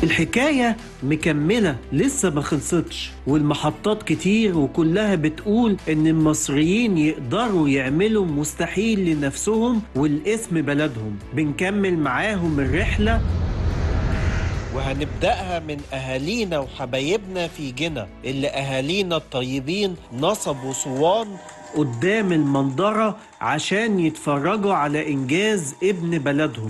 الحكاية مكملة لسه ما خلصتش والمحطات كتير وكلها بتقول إن المصريين يقدروا يعملوا مستحيل لنفسهم والاسم بلدهم بنكمل معاهم الرحلة وهنبدأها من أهالينا وحبايبنا في جنة اللي أهالينا الطيبين نصبوا صوان قدام المنظرة عشان يتفرجوا على إنجاز ابن بلدهم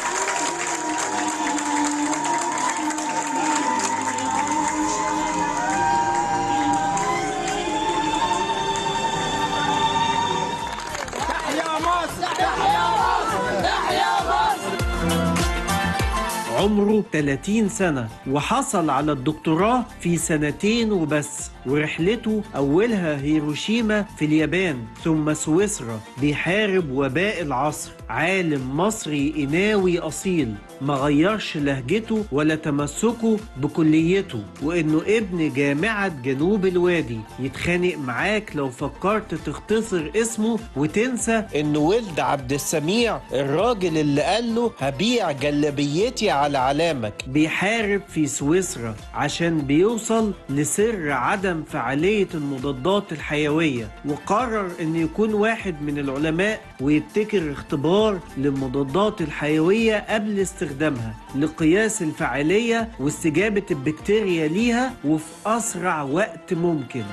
عمره 30 سنة وحصل على الدكتوراه في سنتين وبس ورحلته أولها هيروشيما في اليابان ثم سويسرا بيحارب وباء العصر عالم مصري إناوي أصيل ما غيرش لهجته ولا تمسكه بكليته وإنه ابن جامعة جنوب الوادي يتخانق معاك لو فكرت تختصر اسمه وتنسى إنه ولد عبد السميع الراجل اللي قال له هبيع جلبيتي على علامك بيحارب في سويسرا عشان بيوصل لسر عدم فعالية المضادات الحيوية وقرر إنه يكون واحد من العلماء ويبتكر اختبار للمضادات الحيوية قبل استخدامها لقياس الفعالية واستجابة البكتيريا ليها وفي أسرع وقت ممكن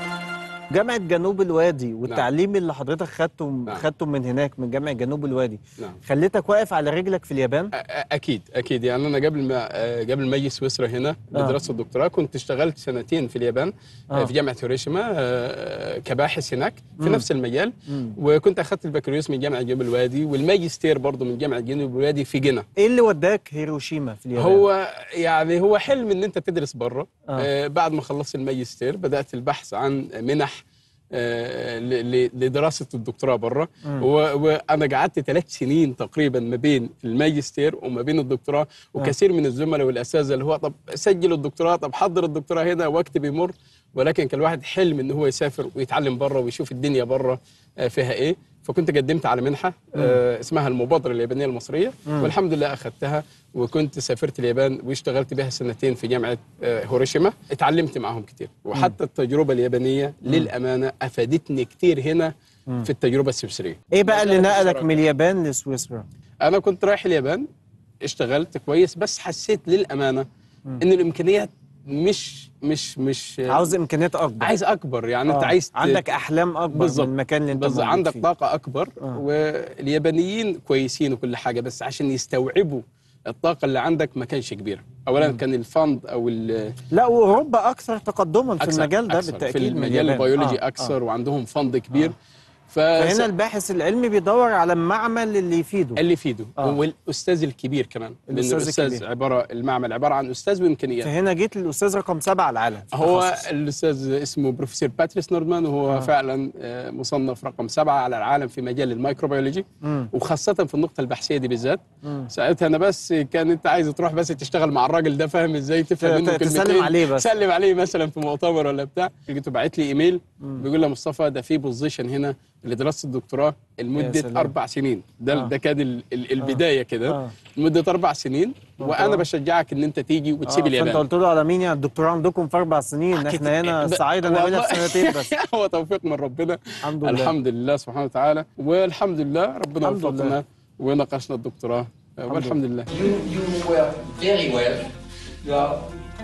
جامعة جنوب الوادي والتعليم اللي حضرتك خدته نعم. خدته من هناك من جامعة جنوب الوادي نعم خليتك واقف على رجلك في اليابان أ- أ- اكيد اكيد يعني انا قبل ما آه، قبل ما اجي سويسرا هنا آه. لدراسه الدكتوراه كنت اشتغلت سنتين في اليابان آه. آه. في جامعه هيروشيما آه، كباحث هناك في مم. نفس المجال مم. وكنت اخذت البكالوريوس من جامعه جنوب الوادي والماجستير برضه من جامعه جنوب الوادي في جنة ايه اللي وداك هيروشيما في اليابان هو يعني هو حلم ان انت تدرس بره آه. آه. بعد ما خلصت الماجستير بدات البحث عن منح آه، ل- ل- لدراسه الدكتوراه بره مم. و- وانا قعدت ثلاث سنين تقريبا ما بين الماجستير وما بين الدكتوراه وكثير من الزملاء والاساتذه اللي هو طب سجل الدكتوراه طب حضر الدكتوراه هنا وقت بيمر ولكن كان الواحد حلم ان هو يسافر ويتعلم بره ويشوف الدنيا بره آه، فيها ايه فكنت قدمت على منحه آه، اسمها المبادره اليابانيه المصريه مم. والحمد لله اخذتها وكنت سافرت اليابان واشتغلت بها سنتين في جامعه آه، هيروشيما اتعلمت معاهم كتير وحتى التجربه اليابانيه للامانه افادتني كتير هنا في التجربه السويسريه ايه بقى اللي مسألة نقلك الشراكة. من اليابان لسويسرا انا كنت رايح اليابان اشتغلت كويس بس حسيت للامانه ان الامكانيات مش مش مش عاوز امكانيات اكبر عايز اكبر يعني انت آه. عايز ت- عندك احلام اكبر بالظبط. من المكان اللي انت بالظبط موجود عندك فيه. طاقه اكبر آه. واليابانيين كويسين وكل حاجه بس عشان يستوعبوا الطاقه اللي عندك ما كانش كبيره اولا كان الفند او ال- لا واوروبا اكثر تقدما في أكثر- المجال ده أكثر بالتاكيد في من المجال اليابان. البيولوجي آه، اكثر آه. وعندهم فند كبير ف فهنا الباحث العلمي بيدور على المعمل اللي يفيده اللي يفيده آه. والاستاذ الكبير كمان لان الأستاذ الاستاذ الكبير. عباره المعمل عباره عن استاذ وامكانيات فهنا جيت للاستاذ رقم سبعة على العالم في هو التخصص. الاستاذ اسمه بروفيسور باتريس نوردمان وهو آه. آه. فعلا آه، مصنف رقم سبعة على العالم في مجال الميكروبيولوجي مم. وخاصة في النقطة البحثية دي بالذات مم. ساعتها أنا بس كان أنت عايز تروح بس تشتغل مع الراجل ده فاهم إزاي تفهم ت- منه ت- تسلم كلمتين. عليه بس. تسلم عليه مثلا في مؤتمر ولا بتاع لقيته باعت لي إيميل بيقول لي يا مصطفى ده في بوزيشن هنا لدراسة الدكتوراه لمدة سلام. أربع سنين ده آه. ده كان ال- ال- البداية كده آه. لمدة أربع سنين آه. وأنا بشجعك إن أنت تيجي آه، وتسيب اليابان فانت قلت له على مين يعني الدكتوراه عندكم في اربع سنين احنا هنا ب- الصعايده نعملها في والله- سنتين بس هو توفيق من ربنا الحمد لله الحمد لله سبحانه وتعالى والحمد لله ربنا الحمد لله. وفقنا وناقشنا الدكتوراه والحمد لله You, you were very well. You are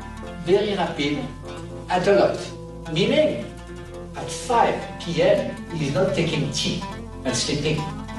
very rapid at a lot. Meaning, at 5 p.m., he is not taking tea and sleeping.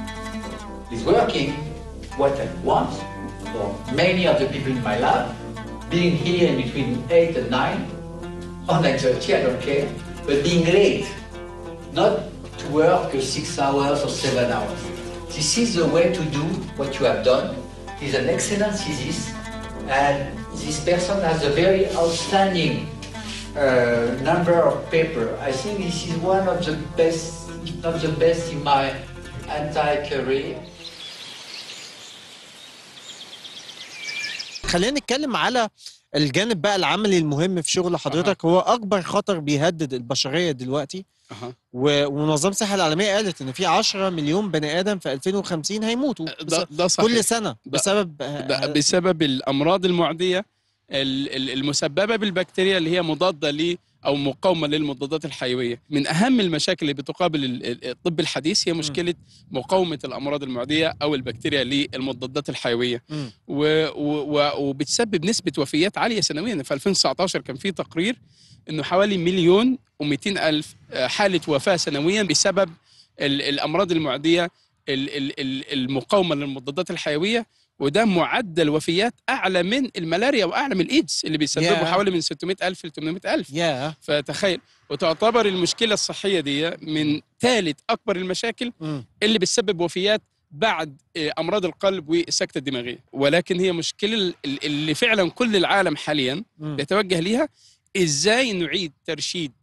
He's working what I want for many of the people in my lab, being here in between 8 and 9, or 9.30, I don't care, but being late, not to work uh, 6 hours or 7 hours. This is the way to do what you have done. It's an excellent thesis, and this person has a very outstanding uh, number of paper. I think this is one of the best, if not the best, in my entire career. خلينا نتكلم على الجانب بقى العملي المهم في شغل حضرتك هو اكبر خطر بيهدد البشريه دلوقتي أها. و- ومنظمه الصحه العالميه قالت ان في 10 مليون بني ادم في 2050 هيموتوا ده, بس- ده صحيح كل سنه بسبب ده بسبب الامراض المعديه ال- ال- المسببه بالبكتيريا اللي هي مضاده ل او مقاومه للمضادات الحيويه من اهم المشاكل اللي بتقابل ال- ال- الطب الحديث هي مشكله مقاومه الامراض المعديه او البكتيريا للمضادات الحيويه مم. و و و وبتسبب نسبه وفيات عاليه سنويا في 2019 كان في تقرير انه حوالي مليون و200 الف آه، حاله وفاه سنويا بسبب ال- الامراض المعديه ال- ال- ال- المقاومه للمضادات الحيويه وده معدل وفيات اعلى من الملاريا واعلى من الايدز اللي بيسببوا ياه. حوالي من 600 الف ل 800 الف يا فتخيل وتعتبر المشكله الصحيه دي من ثالث اكبر المشاكل مم. اللي بتسبب وفيات بعد آه، امراض القلب والسكته الدماغيه ولكن هي مشكله ال- ال- اللي فعلا كل العالم حاليا مم. بيتوجه ليها ازاي نعيد ترشيد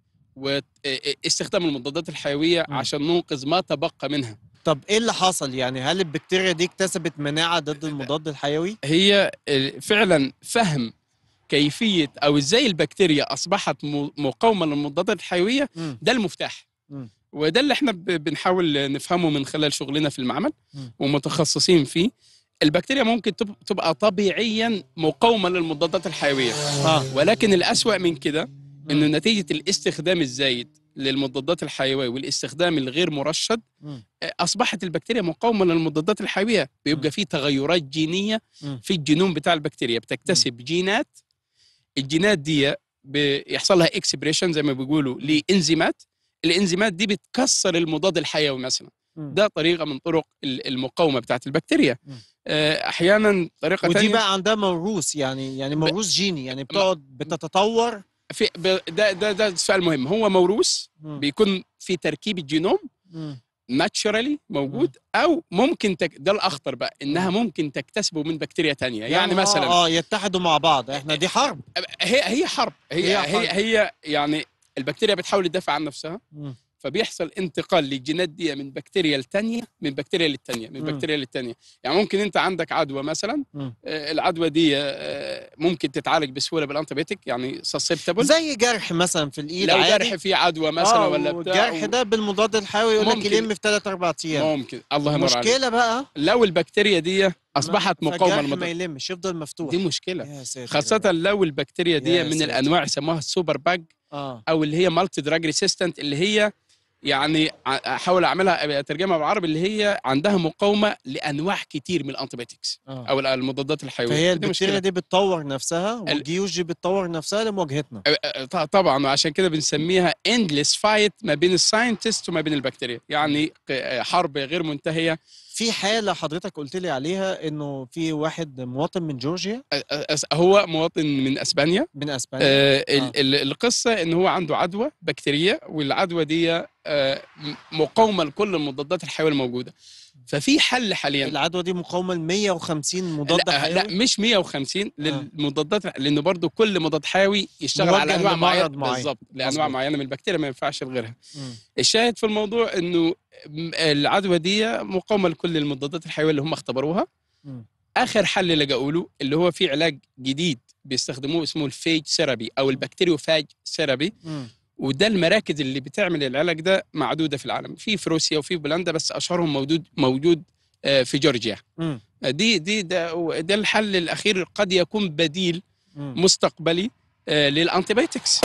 واستخدام المضادات الحيويه مم. عشان ننقذ ما تبقى منها طب ايه اللي حصل يعني هل البكتيريا دي اكتسبت مناعه ضد المضاد الحيوي هي آه، فعلا فهم كيفيه او ازاي البكتيريا اصبحت م- مقاومه للمضادات الحيويه مم. ده المفتاح مم. وده اللي احنا ب- بنحاول نفهمه من خلال شغلنا في المعمل مم. ومتخصصين فيه البكتيريا ممكن تب- تبقى طبيعيا مقاومه للمضادات الحيويه اه ولكن الأسوأ من كده انه نتيجه الاستخدام الزايد للمضادات الحيويه والاستخدام الغير مرشد مم. آه، اصبحت البكتيريا مقاومه للمضادات الحيويه مم. بيبقى في تغيرات جينيه مم. في الجينوم بتاع البكتيريا بتكتسب جينات الجينات دي بيحصل لها اكسبريشن زي ما بيقولوا لانزيمات الانزيمات دي بتكسر المضاد الحيوي مثلا مم. ده طريقه من طرق ال- المقاومه بتاعت البكتيريا مم. آه، احيانا طريقه ودي تانية بقى عندها موروث يعني يعني موروث جيني يعني بتقعد بتتطور في ب- ده ده ده سؤال مهم هو موروث مم. بيكون في تركيب الجينوم مم. ناتشرالي موجود او ممكن تك... ده الاخطر بقى انها ممكن تكتسبه من بكتيريا تانية يعني آه، مثلا اه يتحدوا مع بعض احنا دي حرب هي هي حرب هي هي هي, حرب. هي يعني البكتيريا بتحاول تدافع عن نفسها مم. فبيحصل انتقال للجينات دي من بكتيريا للتانية من بكتيريا للتانية من مم. بكتيريا للتانية يعني ممكن انت عندك عدوى مثلا مم. آه، العدوى دي آه، ممكن تتعالج بسهوله بالانتيبيوتيك يعني سسبتبل زي جرح مثلا في الايد لو عادي جرح فيه عدوى مثلا آه، ولا بتاع والجرح ده بالمضاد الحيوي يقول لك ممكن. يلم في 3 4 ايام ممكن الله ينور عليك مشكله بقى لو البكتيريا دي اصبحت مقاومه فالجرح ما للمضاد يلمش يفضل مفتوح دي مشكله يا ساتر خاصه لو البكتيريا دي يا من ساتر. الانواع يسموها السوبر باج اه او اللي هي مالتي دراج ريسيستنت اللي هي يعني ع- احاول اعملها اترجمها بالعربي اللي هي عندها مقاومه لانواع كتير من الانتيبيوتكس اه او المضادات الحيويه فهي دي البكتيريا مشكلة. دي بتطور نفسها والجيوش دي بتطور نفسها لمواجهتنا أ- أ- ط- طبعا وعشان كده بنسميها اندلس فايت ما بين الساينتست وما بين البكتيريا يعني ق- حرب غير منتهيه في حاله حضرتك قلت لي عليها انه في واحد مواطن من جورجيا أ- أ- هو مواطن من اسبانيا من اسبانيا آه، ال- آه. ال- القصه ان هو عنده عدوى بكتيريه والعدوى دي آه، م- مقاومه لكل المضادات الحيويه الموجوده ففي حل حاليا العدوى دي مقاومه ل 150 مضاد لا, حيوي لا مش 150 للمضادات لانه برضه كل مضاد حيوي يشتغل موجه على انواع لمرض معينه معين. بالظبط لانواع مظبوط. معينه من البكتيريا ما ينفعش لغيرها مم. الشاهد في الموضوع انه م- العدوى دي مقاومه لكل المضادات الحيويه اللي هم اختبروها مم. اخر حل لجأوا له اللي هو في علاج جديد بيستخدموه اسمه الفيج ثيرابي او البكتيريوفاج ثيرابي مم. وده المراكز اللي بتعمل العلاج ده معدوده في العالم في في روسيا وفي بولندا بس اشهرهم موجود موجود آه، في جورجيا مم. دي دي ده, ده الحل الاخير قد يكون بديل مم. مستقبلي آه، للانتيبيوتكس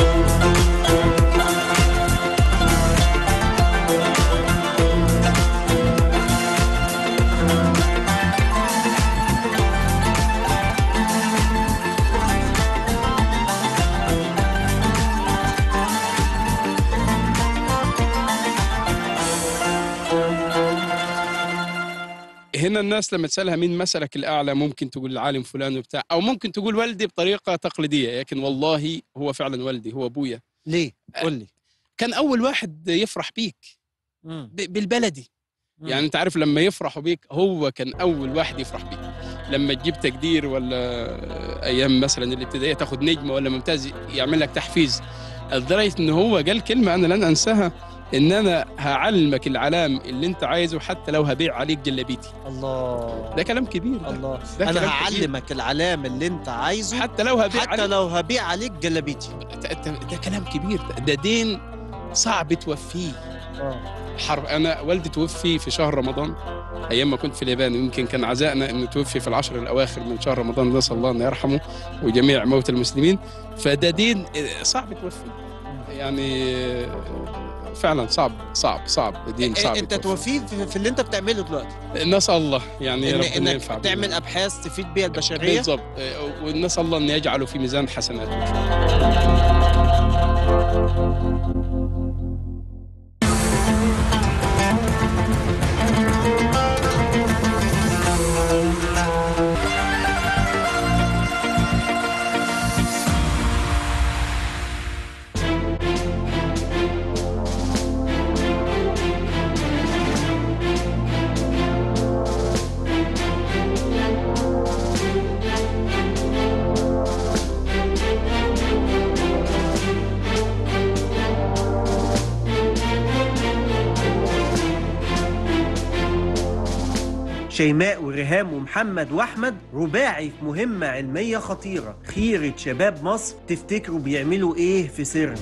هنا الناس لما تسالها مين مثلك الاعلى ممكن تقول العالم فلان وبتاع او ممكن تقول والدي بطريقه تقليديه لكن والله هو فعلا والدي هو ابويا ليه قول لي كان اول واحد يفرح بيك مم. ب- بالبلدي مم. يعني انت عارف لما يفرحوا بيك هو كان اول واحد يفرح بيك لما تجيب تقدير ولا ايام مثلا الابتدائيه تاخد نجمه ولا ممتاز يعمل لك تحفيز لدرجه ان هو قال كلمه انا لن انساها ان انا هعلمك العلام اللي انت عايزه حتى لو هبيع عليك جلابيتي الله ده كلام كبير ده. الله ده انا كلام هعلمك العلام اللي انت عايزه حتى لو هبيع حتى عليك لو هبيع عليك جلابيتي ده, ده, ده كلام كبير ده, ده دين صعب توفيه حر انا والدي توفي في شهر رمضان ايام ما كنت في اليابان يمكن كان عزائنا انه توفي في العشر الاواخر من شهر رمضان نسال الله انه يرحمه وجميع موتى المسلمين فده دين صعب توفي يعني فعلا صعب صعب صعب دين صعب انت يتوفى. توفيق في, في اللي انت بتعمله دلوقتي نسال الله يعني إن ربنا انك ينفع بينا. تعمل ابحاث تفيد بيها البشريه بالضبط ونسال الله ان يجعله في ميزان حسناته إن شاء الله. شيماء وريهام ومحمد واحمد رباعي في مهمه علميه خطيره خيره شباب مصر تفتكروا بيعملوا ايه في سيرن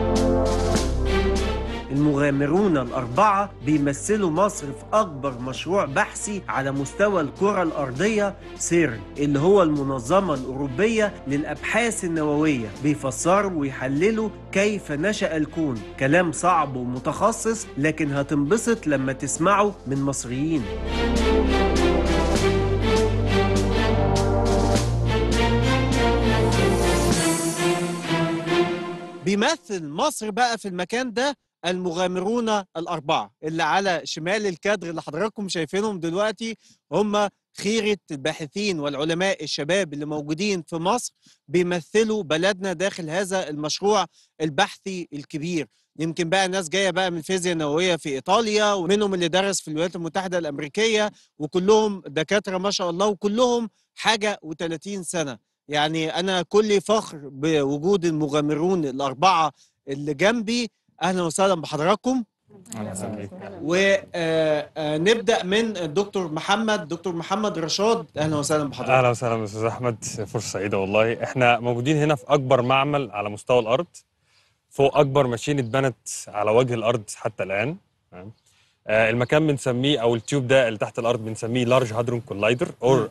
المغامرون الأربعة بيمثلوا مصر في أكبر مشروع بحثي على مستوى الكرة الأرضية سيرن اللي هو المنظمة الأوروبية للأبحاث النووية بيفسروا ويحللوا كيف نشأ الكون كلام صعب ومتخصص لكن هتنبسط لما تسمعه من مصريين بيمثل مصر بقى في المكان ده المغامرون الأربعة اللي على شمال الكادر اللي حضراتكم شايفينهم دلوقتي هم خيرة الباحثين والعلماء الشباب اللي موجودين في مصر بيمثلوا بلدنا داخل هذا المشروع البحثي الكبير يمكن بقى ناس جايه بقى من الفيزياء النوويه في ايطاليا ومنهم اللي درس في الولايات المتحده الامريكيه وكلهم دكاتره ما شاء الله وكلهم حاجه و30 سنه يعني انا كل فخر بوجود المغامرون الاربعه اللي جنبي اهلا وسهلا بحضراتكم ونبدا من الدكتور محمد دكتور محمد رشاد اهلا وسهلا بحضرتك اهلا وسهلا استاذ احمد فرصه سعيده والله احنا موجودين هنا في اكبر معمل على مستوى الارض فوق اكبر ماشين اتبنت على وجه الارض حتى الان تمام؟ آه، المكان بنسميه او التيوب ده اللي تحت الارض بنسميه لارج هادرون كولايدر او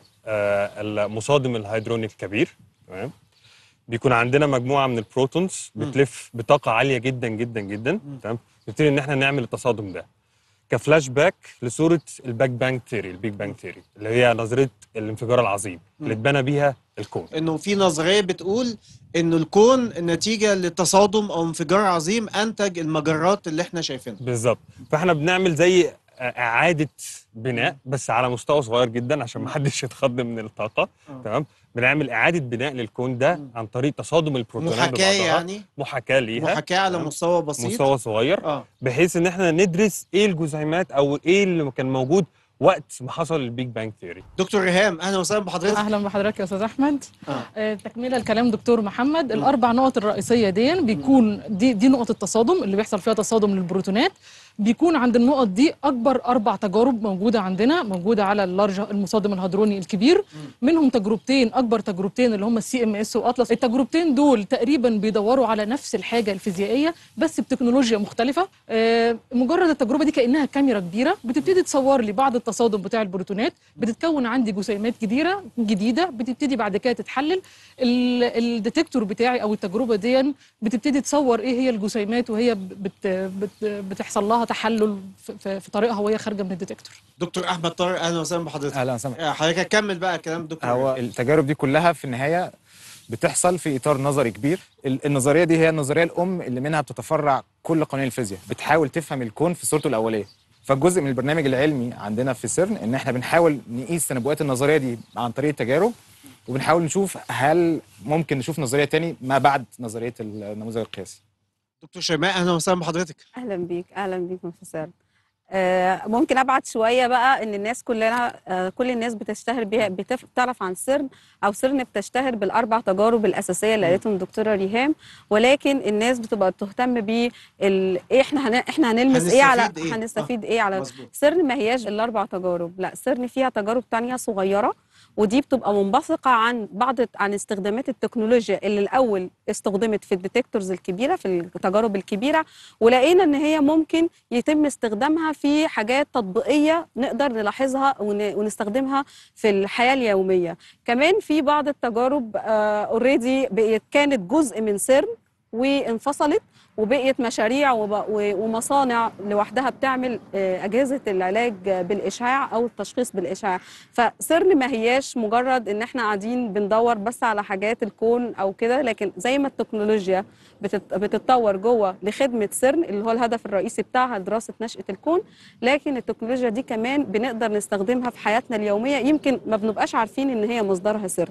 المصادم الهيدروني الكبير تمام بيكون عندنا مجموعه من البروتونز بتلف بطاقه عاليه جدا جدا جدا تمام نبتدي ان احنا نعمل التصادم ده كفلاش باك لصوره الباك بانج ثيوري البيج بانج ثيوري اللي هي نظريه الانفجار العظيم اللي اتبنى بيها الكون انه في نظريه بتقول انه الكون نتيجه لتصادم او انفجار عظيم انتج المجرات اللي احنا شايفينها بالظبط فاحنا بنعمل زي اعاده بناء بس على مستوى صغير جدا عشان ما حدش يتخض من الطاقه آه. تمام بنعمل اعاده بناء للكون ده عن طريق تصادم البروتونات محاكاه ببعضها يعني محاكاه ليها محاكاه على تمام؟ مستوى بسيط مستوى صغير اه بحيث ان احنا ندرس ايه الجزيئات او ايه اللي كان موجود وقت ما حصل البيج بانج ثيوري دكتور ريهام اهلا وسهلا بحضرتك اهلا بحضرتك يا استاذ احمد آه. آه، تكمله لكلام دكتور محمد الاربع نقط الرئيسيه دي بيكون دي دي نقط التصادم اللي بيحصل فيها تصادم للبروتونات بيكون عند النقط دي اكبر اربع تجارب موجوده عندنا موجوده على اللارج المصادم الهدروني الكبير منهم تجربتين اكبر تجربتين اللي هم السي ام اس واطلس التجربتين دول تقريبا بيدوروا على نفس الحاجه الفيزيائيه بس بتكنولوجيا مختلفه آه، مجرد التجربه دي كانها كاميرا كبيره بتبتدي تصور لي بعض التصادم بتاع البروتونات بتتكون عندي جسيمات كبيره جديده بتبتدي بعد كده تتحلل ال- الديتكتور بتاعي او التجربه دي بتبتدي تصور ايه هي الجسيمات وهي بت بت بتحصل لها تحلل في- في في طريقها وهي خارجه من الديتكتور دكتور احمد طارق اهلا وسهلا بحضرتك اهلا وسهلا آه، حضرتك هتكمل بقى كلام الدكتور هو ريهام. التجارب دي كلها في النهايه بتحصل في اطار نظري كبير ال- النظريه دي هي النظريه الام اللي منها بتتفرع كل قوانين الفيزياء بتحاول تفهم الكون في صورته الاوليه فالجزء من البرنامج العلمي عندنا في سيرن ان احنا بنحاول نقيس تنبؤات النظريه دي عن طريق التجارب وبنحاول نشوف هل ممكن نشوف نظريه تاني ما بعد نظريه النموذج القياسي دكتور شيماء اهلا وسهلا بحضرتك اهلا بيك اهلا بيك بروفيسور آه ممكن ابعد شويه بقى ان الناس كلنا آه كل الناس بتشتهر بيها بتف- بتعرف عن سيرن او سيرن بتشتهر بالاربع تجارب الاساسيه اللي قالتهم الدكتوره ريهام ولكن الناس بتبقى تهتم بال ايه احنا هن... احنا هنلمس ايه على هنستفيد إيه؟ هنستفيد ايه على مظبوط سيرن ما هياش الاربع تجارب لا سيرن فيها تجارب تانية صغيره ودي بتبقى منبثقه عن بعض عن استخدامات التكنولوجيا اللي الاول استخدمت في الديتكتورز الكبيره في التجارب الكبيره ولقينا ان هي ممكن يتم استخدامها في حاجات تطبيقيه نقدر نلاحظها ون- ونستخدمها في الحياه اليوميه كمان في بعض التجارب اوريدي كانت جزء من سيرن وانفصلت وبقيت مشاريع وب- و- ومصانع لوحدها بتعمل آه، أجهزة العلاج بالإشعاع أو التشخيص بالإشعاع فسيرن ما هياش مجرد إن إحنا قاعدين بندور بس على حاجات الكون أو كده لكن زي ما التكنولوجيا بتت- بتتطور جوه لخدمة سيرن اللي هو الهدف الرئيسي بتاعها دراسة نشأة الكون لكن التكنولوجيا دي كمان بنقدر نستخدمها في حياتنا اليومية يمكن ما بنبقاش عارفين إن هي مصدرها سيرن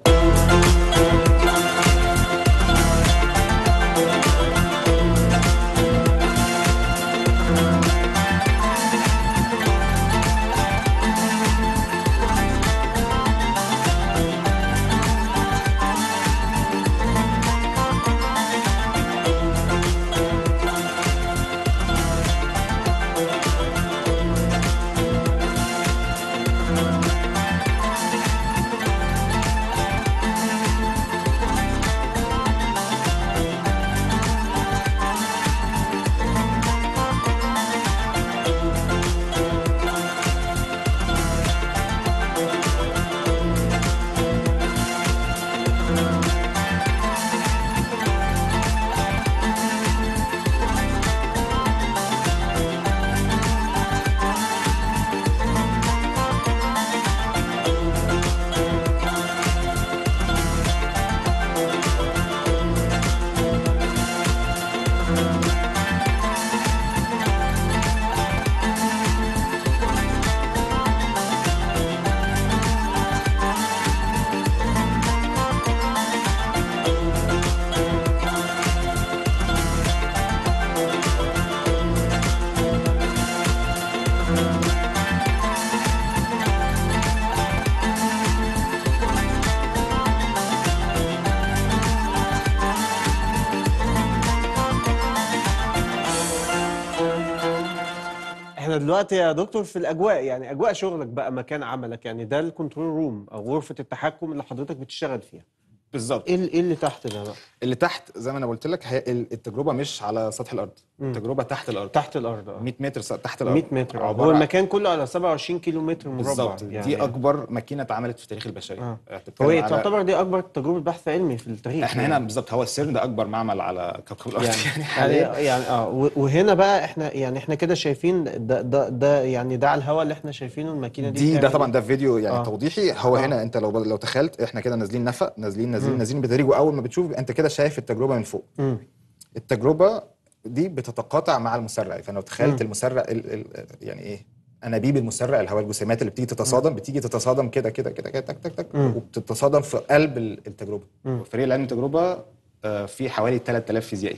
احنا دلوقتي يا دكتور في الاجواء يعني اجواء شغلك بقى مكان عملك يعني ده الكنترول روم او غرفه التحكم اللي حضرتك بتشتغل فيها بالظبط ايه ال- ايه اللي تحت ده بقى اللي تحت زي ما انا قلت لك هي ال- التجربه مش على سطح الارض مم. التجربه تحت الارض تحت الارض اه 100 متر س- تحت الارض 100 متر آه. عبارة هو عن- المكان كله على 27 كيلو متر مربع بالظبط يعني دي اكبر ماكينه اتعملت في تاريخ البشريه آه. آه. بتتكلم هو إيه على- تعتبر دي اكبر تجربه بحث علمي في التاريخ احنا يعني. هنا بالظبط هو السيرن ده اكبر معمل على كوكب الارض يعني يعني, يعني حاليا يعني اه و- وهنا بقى احنا يعني احنا كده شايفين ده ده ده يعني ده على الهواء اللي احنا شايفينه الماكينه دي دي ده بتعمل طبعا إيه؟ ده فيديو يعني آه. آه. توضيحي هو آه. آه. هنا انت لو لو تخيلت احنا كده نازلين نفق نازلين نازلين مم. نازلين بتدريج واول ما بتشوف انت كده شايف التجربه من فوق مم. التجربه دي بتتقاطع مع المسرع فلو تخيلت مم. المسرع ال ال يعني ايه انابيب المسرع اللي هو الجسيمات اللي بتيجي تتصادم بتيجي تتصادم كده كده كده كده تك تك تك مم. وبتتصادم في قلب ال- التجربه مم. فريق العلم التجربه آه، في حوالي 3000 فيزيائي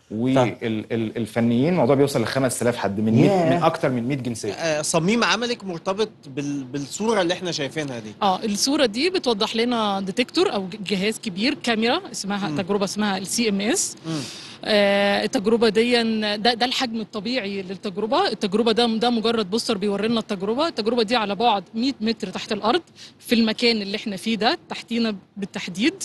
والفنيين الموضوع بيوصل ل 5000 حد من 100 ياه. من اكتر من 100 جنسيه آه، صميم عملك مرتبط بال... بالصوره اللي احنا شايفينها دي اه الصوره دي بتوضح لنا ديتكتور او ج- جهاز كبير كاميرا اسمها مم. تجربه اسمها السي ام اس مم. آه، التجربه دي ده, ده الحجم الطبيعي للتجربه التجربه ده ده مجرد بوستر بيوري لنا التجربه التجربه دي على بعد 100 متر تحت الارض في المكان اللي احنا فيه ده تحتينا بالتحديد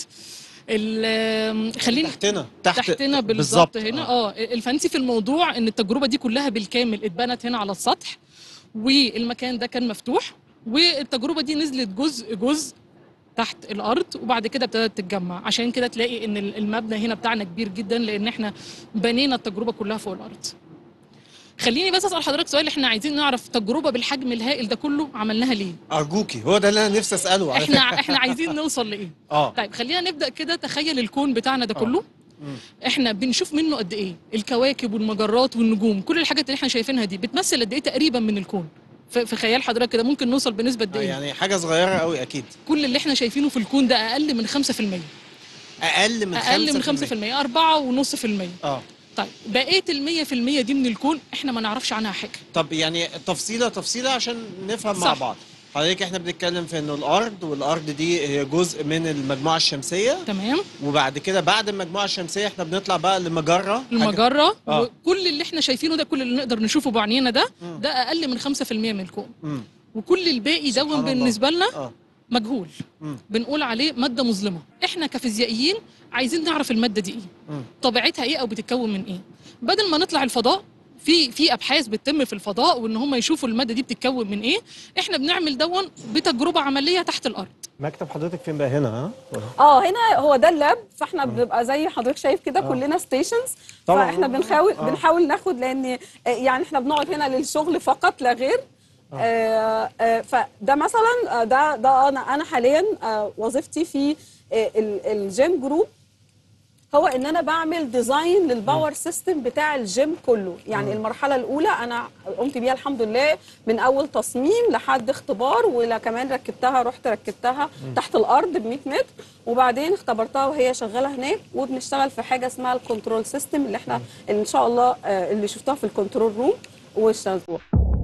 ال- خليني تحتنا تحت تحتنا بالظبط هنا اه الفانسي في الموضوع ان التجربه دي كلها بالكامل اتبنت هنا على السطح والمكان ده كان مفتوح والتجربه دي نزلت جزء جزء تحت الارض وبعد كده ابتدت تتجمع عشان كده تلاقي ان المبنى هنا بتاعنا كبير جدا لان احنا بنينا التجربه كلها فوق الارض خليني بس اسال حضرتك سؤال احنا عايزين نعرف تجربه بالحجم الهائل ده كله عملناها ليه ارجوكي هو ده اللي انا نفسي اساله على احنا فكرة. احنا عايزين نوصل لايه اه طيب خلينا نبدا كده تخيل الكون بتاعنا ده آه. كله مم. احنا بنشوف منه قد ايه الكواكب والمجرات والنجوم كل الحاجات اللي احنا شايفينها دي بتمثل قد ايه تقريبا من الكون ف- في خيال حضرتك كده ممكن نوصل بنسبه قد آه، ايه يعني حاجه صغيره قوي اكيد كل اللي احنا شايفينه في الكون ده اقل من 5% اقل من اقل من 5% 4.5% اه طيب بقيه ال 100% دي من الكون احنا ما نعرفش عنها حاجه طب يعني تفصيله تفصيله عشان نفهم مع صح. بعض حضرتك احنا بنتكلم في انه الارض والارض دي هي جزء من المجموعه الشمسيه تمام وبعد كده بعد المجموعه الشمسيه احنا بنطلع بقى لمجره حاجة- المجره آه. وكل اللي احنا شايفينه ده كل اللي نقدر نشوفه بعينينا ده مم. ده اقل من 5% من الكون مم. وكل الباقي سبحان دون الله. بالنسبه لنا اه مجهول مم. بنقول عليه ماده مظلمه احنا كفيزيائيين عايزين نعرف الماده دي ايه مم. طبيعتها ايه او بتتكون من ايه بدل ما نطلع الفضاء في في ابحاث بتتم في الفضاء وان هم يشوفوا الماده دي بتتكون من ايه احنا بنعمل دون بتجربه عمليه تحت الارض مكتب حضرتك فين بقى هنا ها اه هنا هو ده اللاب فاحنا بنبقى زي حضرتك شايف كده كلنا ستيشنز طبعاً. فاحنا بنحاول آه. بنحاول ناخد لان آه، يعني احنا بنقعد هنا للشغل فقط لا غير آه آه فده مثلا آه، ده ده انا انا حاليا آه وظيفتي في آه ال- الجيم جروب هو ان انا بعمل ديزاين للباور سيستم بتاع الجيم كله يعني المرحله الاولى انا قمت بيها الحمد لله من اول تصميم لحد اختبار ولا كمان ركبتها رحت ركبتها تحت الارض ب 100 متر وبعدين اختبرتها وهي شغاله هناك وبنشتغل في حاجه اسمها الكنترول سيستم اللي احنا اللي ان شاء الله آه، اللي شفتها في الكنترول روم واشتغلتوها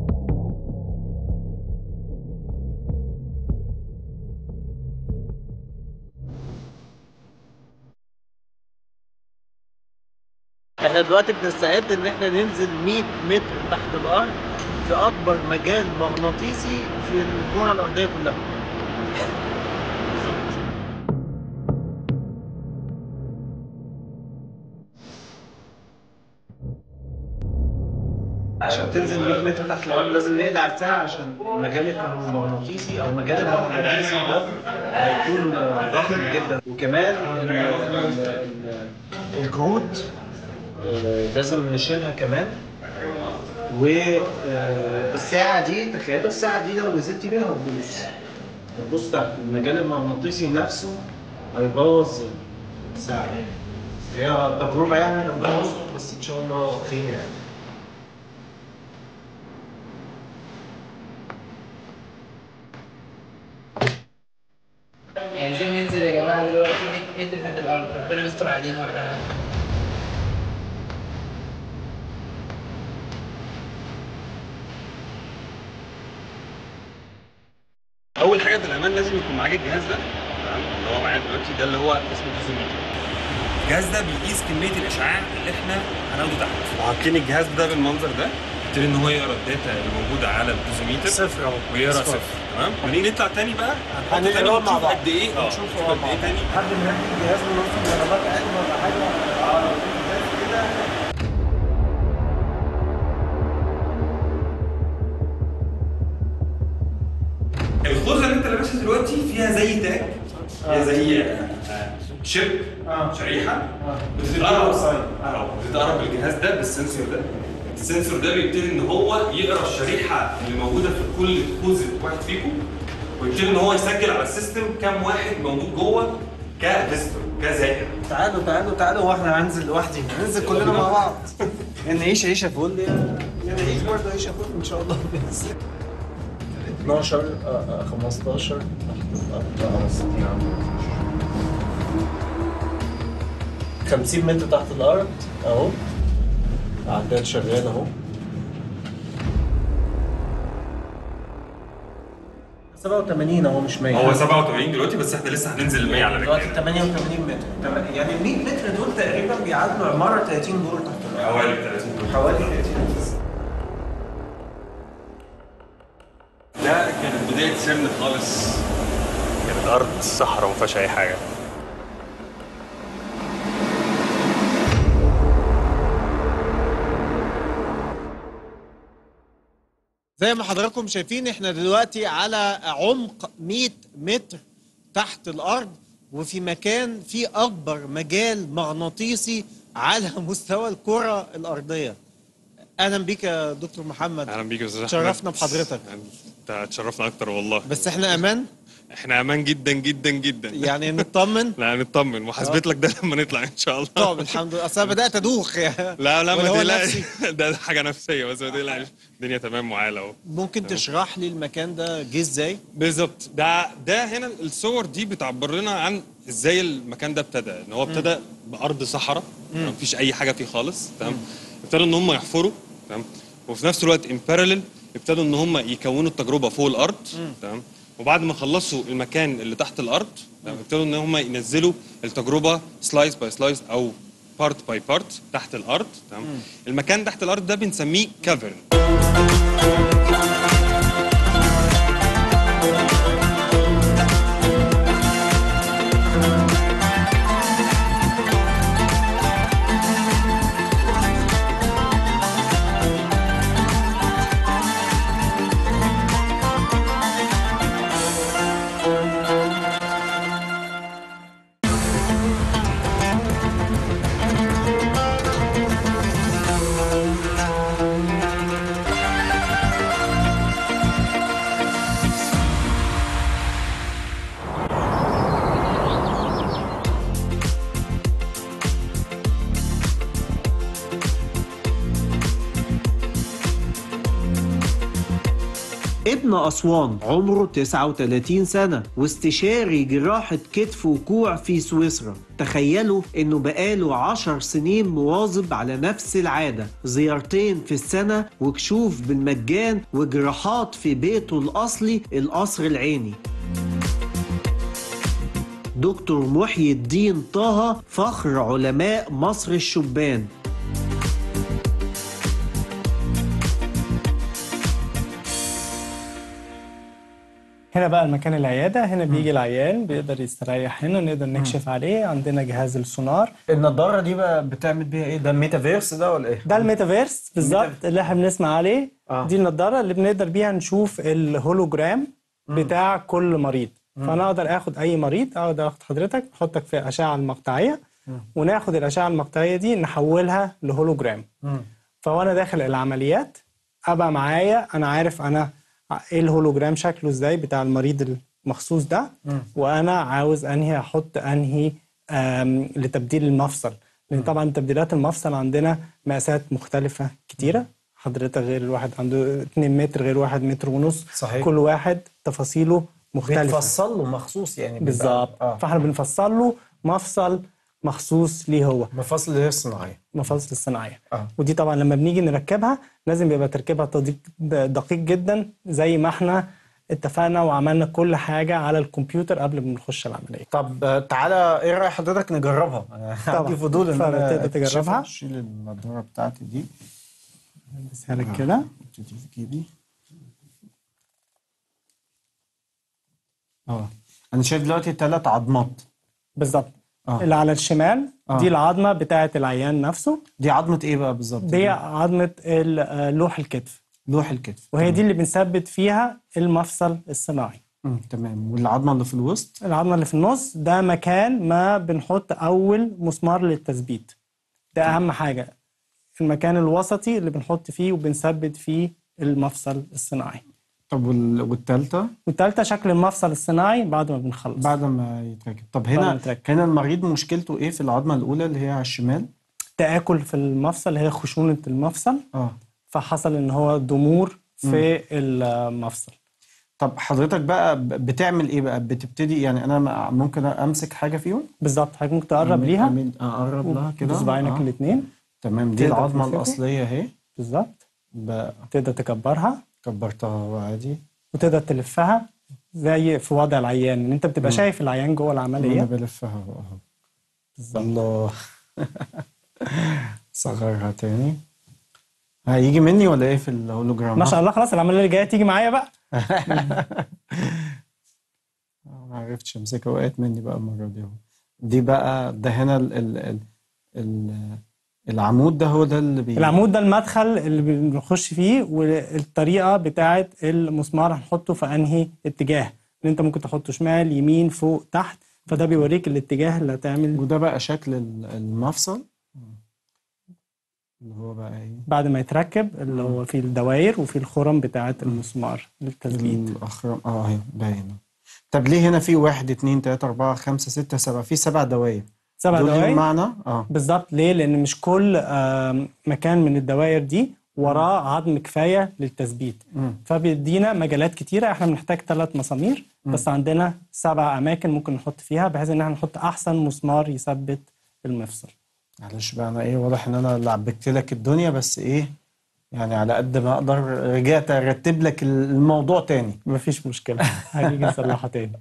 احنا دلوقتي بنستعد ان احنا ننزل 100 متر تحت الارض في اكبر مجال مغناطيسي في الكره الارضيه كلها عشان تنزل 100 متر تحت الارض لازم نقلع الساعه عشان المجال المغناطيسي او مجال المغناطيسي ده هيكون ضخم جدا وكمان ال- ال- ال- الكروت آه، لازم نشيلها كمان والساعة دي تخيلوا الساعة دي لو نزلت بيها هتبوظ هتبوظ تحت المجال المغناطيسي نفسه هيبوظ الساعة هي تجربة يعني ربنا يستر بس إن شاء الله خير يعني عايزين ننزل يا جماعه دلوقتي نقدر في الارض ربنا يستر علينا واحنا اول حاجه في الامان لازم يكون معاك الجهاز ده تمام اللي هو معايا دلوقتي ده اللي هو اسمه دوزوميتر الجهاز ده بيقيس كميه الاشعاع اللي احنا هناخده تحت وحاطين الجهاز ده بالمنظر ده يبتدي ان هو يقرا الداتا اللي موجوده على الدوزوميتر صفر اهو ويقرا صفر. صفر تمام بعدين نطلع تاني بقى هنحط هنقرا تاني مع ونشوف بعض. قد ايه اه نشوف نشوف مع قد ايه بعض. تاني حد من الجهاز بنوصل ضربات اقل ولا حاجة اه كده الخوذه اللي انت لابسها دلوقتي فيها زي تاج فيها زي آه، شيب شريحه بتتقرب اه بتتقرب بالجهاز ده بالسنسور ده السنسور ده بيبتدي ان هو يقرا الشريحه اللي موجوده في كل خوذه واحد فيكم ويبتدي ان هو يسجل على السيستم كام واحد موجود جوه كفيزيتور كزائر تعالوا تعالوا تعالوا واحنا هننزل لوحدي هننزل كلنا مع بعض نعيش عيشه فل نعيش برضه عيشه فل ان شاء الله بإذن الله. 12 آه، آه، 15 آه، 60 50 متر تحت الارض اهو عداد شغال اهو 87 اهو مش 100 هو 87 دلوقتي بس احنا لسه هننزل ال 100 على دلوقتي رجلنا 88 متر تم- يعني ال 100 متر دول تقريبا بيعادلوا عماره 30 دور تحت الارض حوالي 30 دول حوالي 30 دور ده كانت بدايه سن خالص كانت ارض صحراء وما فيهاش اي حاجه زي ما حضراتكم شايفين احنا دلوقتي على عمق 100 متر تحت الارض وفي مكان فيه اكبر مجال مغناطيسي على مستوى الكره الارضيه اهلا بيك يا دكتور محمد اهلا بيك يا استاذ أحمد. شرفنا بحضرتك. انت اتشرفنا اكتر والله بس احنا امان احنا امان جدا جدا جدا يعني نطمن لا نطمن وحسبت لك ده لما نطلع ان شاء الله طب الحمد لله اصل انا بدات ادوخ يعني لا لا ولا ما هو تقلقش نفسي؟ ده حاجه نفسيه بس ما تقلقش الدنيا تمام معانا اهو ممكن تشرح لي المكان ده جه ازاي بالظبط ده ده هنا الصور دي بتعبر لنا عن ازاي المكان ده ابتدى ان هو ابتدى بارض صحراء ما فيش اي حاجه فيه خالص تمام ابتدوا ان هم يحفروا تمام وفي نفس الوقت ان باراليل ابتدوا ان هم يكونوا التجربه فوق الارض تمام وبعد ما خلصوا المكان اللي تحت الارض تمام ابتدوا ان هم ينزلوا التجربه سلايس باي سلايس او بارت باي بارت تحت الارض تمام المكان تحت الارض ده بنسميه كافرن ابن أسوان عمره 39 سنة واستشاري جراحة كتف وكوع في سويسرا تخيلوا انه بقاله 10 سنين مواظب على نفس العادة زيارتين في السنة وكشوف بالمجان وجراحات في بيته الأصلي القصر العيني دكتور محيي الدين طه فخر علماء مصر الشبان هنا بقى المكان العيادة هنا بيجي العيان بيقدر يستريح هنا نقدر نكشف عليه عندنا جهاز السونار النضارة دي بقى بتعمل بيها ايه؟ ده الميتافيرس ده ولا ايه؟ ده الميتافيرس بالظبط اللي احنا بنسمع عليه آه. دي النضارة اللي بنقدر بيها نشوف الهولوجرام بتاع كل مريض فانا اقدر اخد اي مريض اقدر اخد حضرتك نحطك في اشعة المقطعية وناخد الاشعة المقطعية دي نحولها لهولوجرام فوانا داخل العمليات ابقى معايا انا عارف انا ايه الهولوجرام شكله ازاي بتاع المريض المخصوص ده وانا عاوز انهي احط انهي آم، لتبديل المفصل لان طبعا تبديلات المفصل عندنا مقاسات مختلفه كتيره حضرتك غير الواحد عنده 2 متر غير واحد متر ونص صحيح. كل واحد تفاصيله مختلفه بتفصل له مخصوص يعني بيبقى- بالظبط اه فاحنا بنفصل له مفصل مخصوص ليه هو مفاصل اللي هي الصناعية مفاصل الصناعيه اه ودي طبعا لما بنيجي نركبها لازم يبقى تركيبها تدقيق دقيق جدا زي ما احنا اتفقنا وعملنا كل حاجه على الكمبيوتر قبل ما نخش العمليه طب آه، تعالى ايه رأي حضرتك نجربها؟ أنا طبعا. عندي فضول ان اتفضل، انا تقدر تجربها. أكتشفها. شيل النضارة بتاعتي دي بس لك كده ابتدي في جيبي اه انا شايف دلوقتي ثلاث عظمات بالظبط آه. اللي على الشمال آه. دي العظمه بتاعه العيان نفسه دي عظمة ايه بقى بالظبط؟ دي عظمه ال- آه، لوح الكتف لوح الكتف وهي دي اللي بنثبت فيها المفصل الصناعي مم. تمام والعظمة اللي في الوسط العظمه اللي في النص ده مكان ما بنحط اول مسمار للتثبيت ده اهم حاجه المكان الوسطي اللي بنحط فيه وبنثبت فيه المفصل الصناعي طب وال... والتالتة والتالتة شكل المفصل الصناعي بعد ما بنخلص بعد ما يتركب طب بعد ما هنا يتركب. هنا المريض مشكلته ايه في العظمة الأولى اللي هي على الشمال؟ تآكل في المفصل هي خشونة المفصل اه فحصل ان هو ضمور في المفصل طب حضرتك بقى ب- بتعمل ايه بقى؟ بتبتدي يعني انا م- ممكن امسك حاجة فيهم؟ بالظبط حضرتك ممكن تقرب أعمل- ليها أعمل- اقرب لها كده بصباعينك آه. الاثنين تمام دي تقدر العظمة تمسكه؟ الأصلية اهي بالظبط ب- تقدر تكبرها كبرتها عادي وتقدر تلفها زي في وضع العيان ان انت بتبقى شايف العيان جوه انا العمليه بلفها اهو اهو بالظبط الله صغرها تاني هيجي مني ولا ايه في الهولوجرام ما شاء الله خلاص العمليه اللي جايه تيجي معايا بقى ما عرفتش امسكها وقعت مني بقى المره دي اهو دي بقى ده هنا ال ال ال ال العمود ده هو ده اللي بي العمود ده المدخل اللي بنخش فيه والطريقه بتاعه المسمار هنحطه في انهي اتجاه ان انت ممكن تحطه شمال يمين فوق تحت فده بيوريك الاتجاه اللي هتعمل وده بقى شكل ال- المفصل اللي هو بقى ايه بعد ما يتركب اللي هو فيه الدوائر وفيه الخرم بتاعه المسمار للتثبيت الاخرام اه اهي باينه طب ليه هنا في واحد اتنين تلاته اربعه خمسه سته سبعه في سبع دواير سبع دول ليهم دوائر معنى اه بالظبط ليه؟ لأن مش كل آم، مكان من الدوائر دي وراه عظم كفاية للتثبيت مم. فبيدينا مجالات كتيرة احنا بنحتاج ثلاث مسامير بس عندنا سبع أماكن ممكن نحط فيها بحيث إن احنا نحط أحسن مسمار يثبت المفصل معلش بقى انا ايه واضح ان انا لعبكت لك الدنيا بس ايه يعني على قد ما اقدر رجعت ارتب لك الموضوع تاني مفيش مشكلة هنيجي نصلحها تاني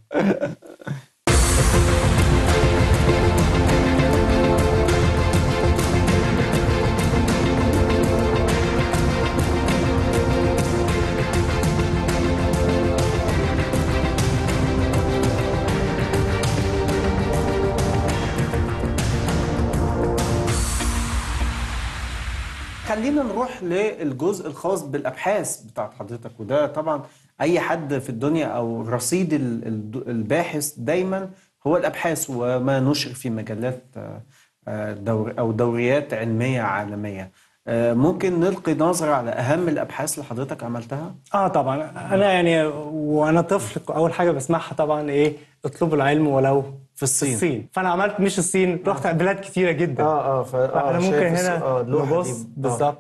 خلينا نروح للجزء الخاص بالابحاث بتاعت حضرتك وده طبعا اي حد في الدنيا او رصيد ال- ال- الباحث دايما هو الابحاث وما نشر في مجلات آه، آه، دور او دوريات علميه عالميه آه، ممكن نلقي نظره على اهم الابحاث اللي حضرتك عملتها اه طبعا انا يعني وانا طفل اول حاجه بسمعها طبعا ايه اطلبوا العلم ولو في الصين. الصين فانا عملت مش الصين رحت بلاد كتيره جدا اه اه ف... فاحنا ممكن هنا نبص بالظبط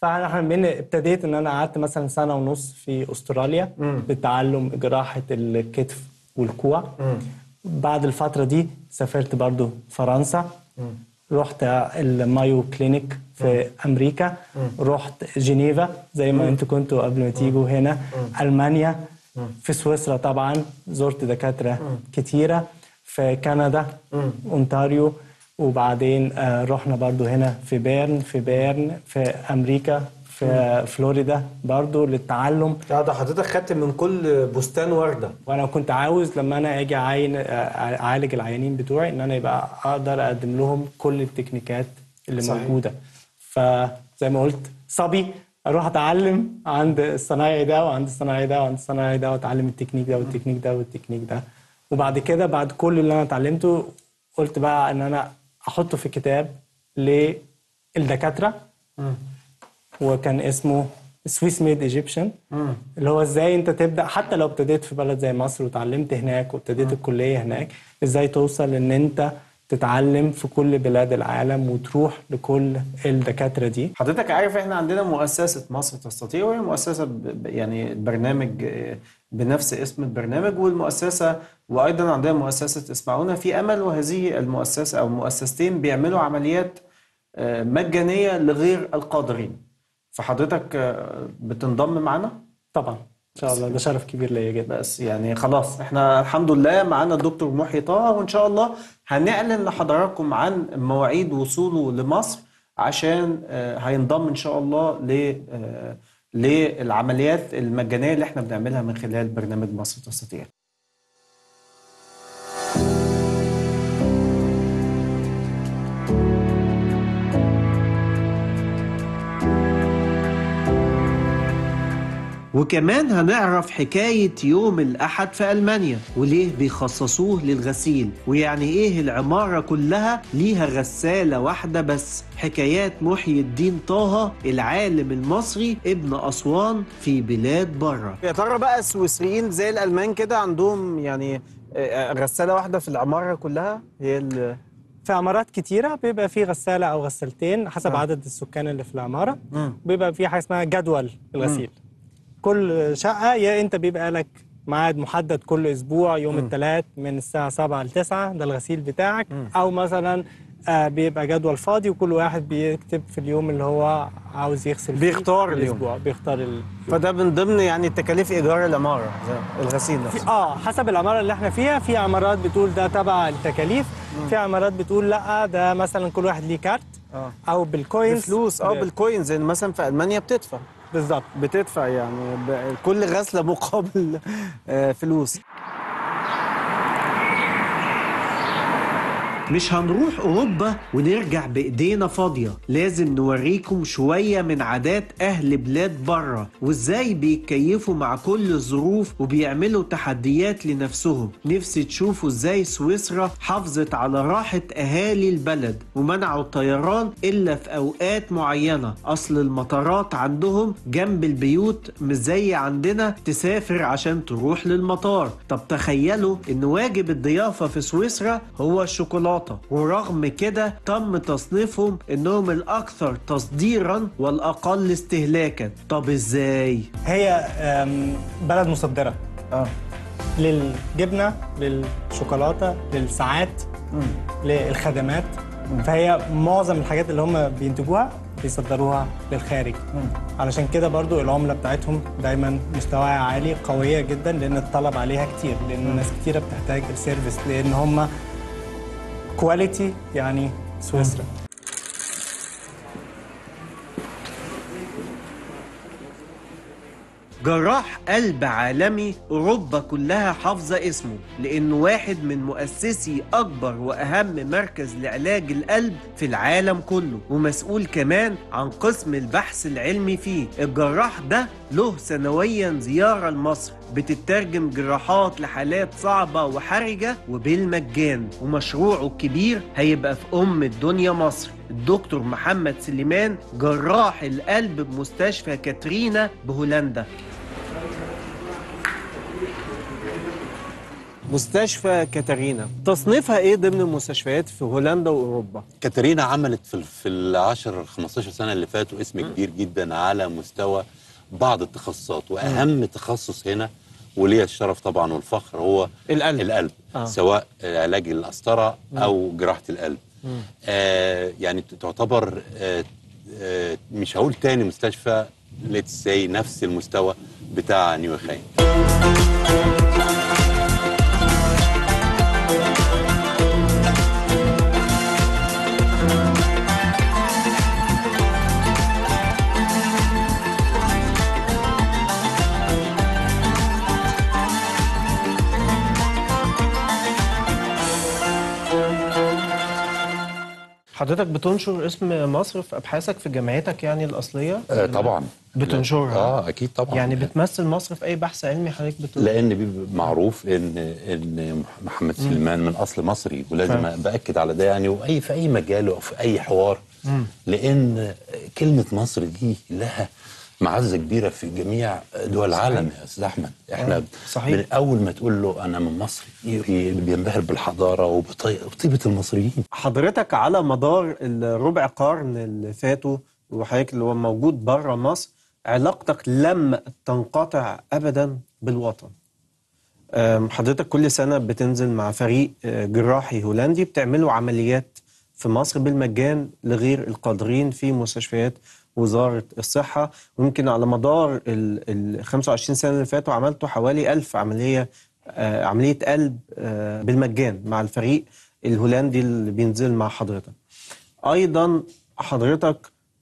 فاحنا من ابتديت ان انا قعدت مثلا سنه ونص في استراليا بتعلم جراحه الكتف والكوع بعد الفتره دي سافرت برضو فرنسا رحت المايو كلينيك في امريكا رحت جنيفا زي ما انتوا كنتوا قبل ما تيجوا هنا المانيا في سويسرا طبعا زرت دكاتره كتيره في كندا اونتاريو وبعدين آه، رحنا برضو هنا في بيرن في بيرن في امريكا في فلوريدا برضو للتعلم لا ده حضرتك خدت من كل بستان ورده وانا كنت عاوز لما انا اجي اعين اعالج العيانين بتوعي ان انا يبقى اقدر اقدم لهم كل التكنيكات اللي صحيح. صحيح. موجوده فزي ما قلت صبي اروح اتعلم عند الصنايعي ده وعند الصنايعي ده وعند الصنايعي ده واتعلم التكنيك ده والتكنيك ده والتكنيك ده وبعد كده بعد كل اللي انا اتعلمته قلت بقى ان انا احطه في كتاب للدكاتره وكان اسمه سويس ميد ايجيبشن اللي هو ازاي انت تبدا حتى لو ابتديت في بلد زي مصر وتعلمت هناك وابتديت الكليه هناك ازاي توصل ان انت تتعلم في كل بلاد العالم وتروح لكل الدكاتره دي حضرتك عارف احنا عندنا مؤسسة مصر تستطيع وهي مؤسسة ب- ب- يعني برنامج آه، بنفس اسم البرنامج والمؤسسة وأيضا عندنا مؤسسة اسمعونا في أمل وهذه المؤسسة أو مؤسستين بيعملوا عمليات آه، مجانية لغير القادرين فحضرتك آه، بتنضم معنا؟ طبعا ان شاء الله ده شرف كبير ليا جدا بس يعني خلاص احنا الحمد لله معانا الدكتور محي طه وان شاء الله هنعلن لحضراتكم عن مواعيد وصوله لمصر عشان آه، هينضم ان شاء الله ل آه، للعمليات المجانيه اللي احنا بنعملها من خلال برنامج مصر تستطيع. وكمان هنعرف حكاية يوم الأحد في ألمانيا وليه بيخصصوه للغسيل ويعني إيه العمارة كلها ليها غسالة واحدة بس حكايات محي الدين طه العالم المصري ابن أسوان في بلاد بره يا ترى بقى السويسريين زي الألمان كده عندهم يعني غسالة واحدة في العمارة كلها هي ال... في عمارات كتيره بيبقى في غساله او غسالتين حسب آه. عدد السكان اللي في العماره مم. بيبقى في حاجه اسمها جدول الغسيل كل شقه يا انت بيبقى لك ميعاد محدد كل اسبوع يوم الثلاث من الساعه 7 ل 9 ده الغسيل بتاعك او مثلا آه، بيبقى جدول فاضي وكل واحد بيكتب في اليوم اللي هو عاوز يغسل فيه بيختار في اليوم. الاسبوع بيختار ال... فده من ضمن يعني تكاليف إيجار العمارة زي الغسيل نفسه في اه حسب العماره اللي احنا فيها في عمارات بتقول ده تبع التكاليف في عمارات بتقول لا ده مثلا كل واحد ليه كارت آه. او بالكوينز بفلوس اه ب- بالكوينز يعني مثلا في المانيا بتدفع بالظبط بتدفع يعني ب- كل غسله مقابل آه، فلوس مش هنروح أوروبا ونرجع بإيدينا فاضية لازم نوريكم شوية من عادات أهل بلاد بره وإزاي بيتكيفوا مع كل الظروف وبيعملوا تحديات لنفسهم نفسي تشوفوا إزاي سويسرا حافظت على راحة أهالي البلد ومنعوا الطيران إلا في أوقات معينة أصل المطارات عندهم جنب البيوت مش زي عندنا تسافر عشان تروح للمطار طب تخيلوا إن واجب الضيافة في سويسرا هو الشوكولاتة ورغم كده تم تصنيفهم إنهم الأكثر تصديرا والأقل استهلاكا طب إزاي؟ هي آم، بلد مصدره آه. للجبنه للشوكولاته للساعات للخدمات فهي معظم الحاجات اللي هم بينتجوها بيصدروها للخارج علشان كده برضو العملة بتاعتهم دايما مستواها عالي قوية جدا لأن الطلب عليها كتير لأن ناس كتيرة بتحتاج السيرفيس لأن هم كواليتي يعني سويسرا جراح قلب عالمي أوروبا كلها حافظة اسمه لأنه واحد من مؤسسي أكبر وأهم مركز لعلاج القلب في العالم كله ومسؤول كمان عن قسم البحث العلمي فيه الجراح ده له سنويا زيارة لمصر بتترجم جراحات لحالات صعبة وحرجة وبالمجان ومشروعه الكبير هيبقى في أم الدنيا مصر الدكتور محمد سليمان جراح القلب بمستشفى كاترينا بهولندا مستشفى كاتارينا تصنيفها ايه ضمن المستشفيات في هولندا واوروبا كاترينا عملت في ال- في ال 10 15 سنه اللي فاتوا اسم كبير جدا على مستوى بعض التخصصات واهم تخصص هنا وليا الشرف طبعا والفخر هو القلب القلب آه. آه. سواء علاج القسطره او جراحه القلب مم. آه يعني تعتبر آه آه مش هقول تاني مستشفى ليتس سي نفس المستوى بتاع نيو خاين حضرتك بتنشر اسم مصر في ابحاثك في جامعتك يعني الاصليه آه طبعا بتنشرها اه اكيد طبعا يعني بتمثل مصر في اي بحث علمي حضرتك بتقول لان بيبقى معروف ان ان محمد سليمان من اصل مصري ولازم فاهم. باكد على ده يعني واي في اي مجال او في اي حوار مم. لان كلمه مصر دي لها معزه كبيره في جميع دول العالم يا استاذ احمد احنا آه، صحيح. من اول ما تقول له انا من مصر ي- بينبهر بالحضاره وبطي- وبطيبه المصريين حضرتك على مدار الربع قرن اللي فاتوا وحضرتك اللي هو موجود بره مصر علاقتك لم تنقطع ابدا بالوطن أم، حضرتك كل سنه بتنزل مع فريق آه، جراحي هولندي بتعملوا عمليات في مصر بالمجان لغير القادرين في مستشفيات وزاره الصحه ويمكن على مدار ال ال 25 سنه اللي فاتوا عملتوا حوالي 1000 عمليه آه، عمليه قلب آه، بالمجان مع الفريق الهولندي اللي بينزل مع حضرتك ايضا حضرتك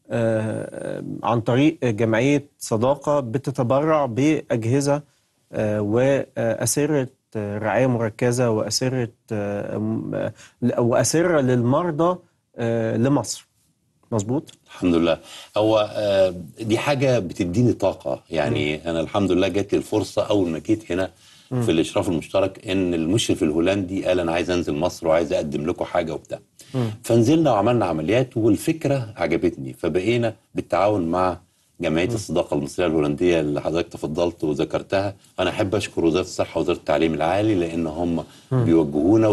آه، عن طريق جمعيه صداقه بتتبرع باجهزه آه، واسره آه، رعايه مركزه واسره آه، م- آه، واسره للمرضى آه، لمصر مظبوط الحمد لله هو آه، دي حاجه بتديني طاقه يعني انا الحمد لله جات لي الفرصه اول ما جيت هنا مم. في الاشراف المشترك ان المشرف الهولندي قال انا عايز انزل مصر وعايز اقدم لكم حاجه وبتاع فنزلنا وعملنا عمليات والفكره عجبتني فبقينا بالتعاون مع جمعيه الصداقه المصريه الهولنديه اللي حضرتك تفضلت وذكرتها انا احب اشكر وزاره الصحه ووزاره التعليم العالي لان هم مم. بيوجهونا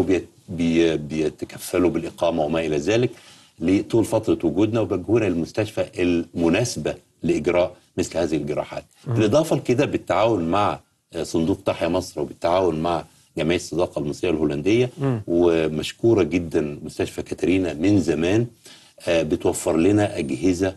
وبيتكفلوا بالاقامه وما الى ذلك لطول فتره وجودنا وبيوجهونا للمستشفى المناسبه لاجراء مثل هذه الجراحات مم. بالاضافه لكده بالتعاون مع آه، صندوق تحيا مصر وبالتعاون مع جمعيه الصداقه المصريه الهولنديه مم. ومشكوره جدا مستشفى كاترينا من زمان آه، بتوفر لنا اجهزه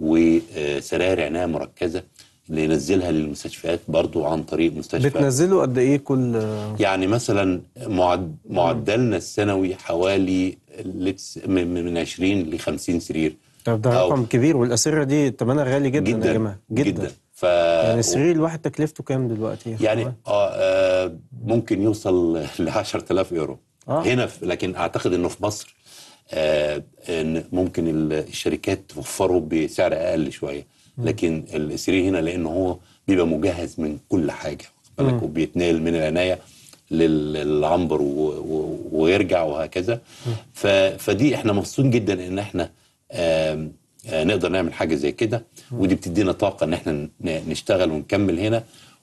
وسراير عنايه مركزه ننزلها للمستشفيات برضو عن طريق مستشفى بتنزلوا قد ايه كل يعني مثلا معد معدلنا السنوي حوالي let's- من من 20 ل 50 سرير طب ده أو- رقم كبير والاسره دي ثمنها غالي جدا, جدا يا جماعه جدا, جدا ف يعني السرير الواحد تكلفته كام دلوقتي يعني آه آه ممكن يوصل ل 10000 يورو آه. هنا في لكن اعتقد انه في مصر آه إن ممكن ال- الشركات توفره بسعر اقل شويه لكن السرير هنا لانه هو بيبقى مجهز من كل حاجه واخد بالك مم. وبيتنقل من العنايه لل- للعنبر و- و- ويرجع وهكذا ف- فدي احنا مبسوطين جدا ان احنا آم، آه، نقدر نعمل حاجه زي كده ودي بتدينا طاقه ان احنا ن- نشتغل ونكمل هنا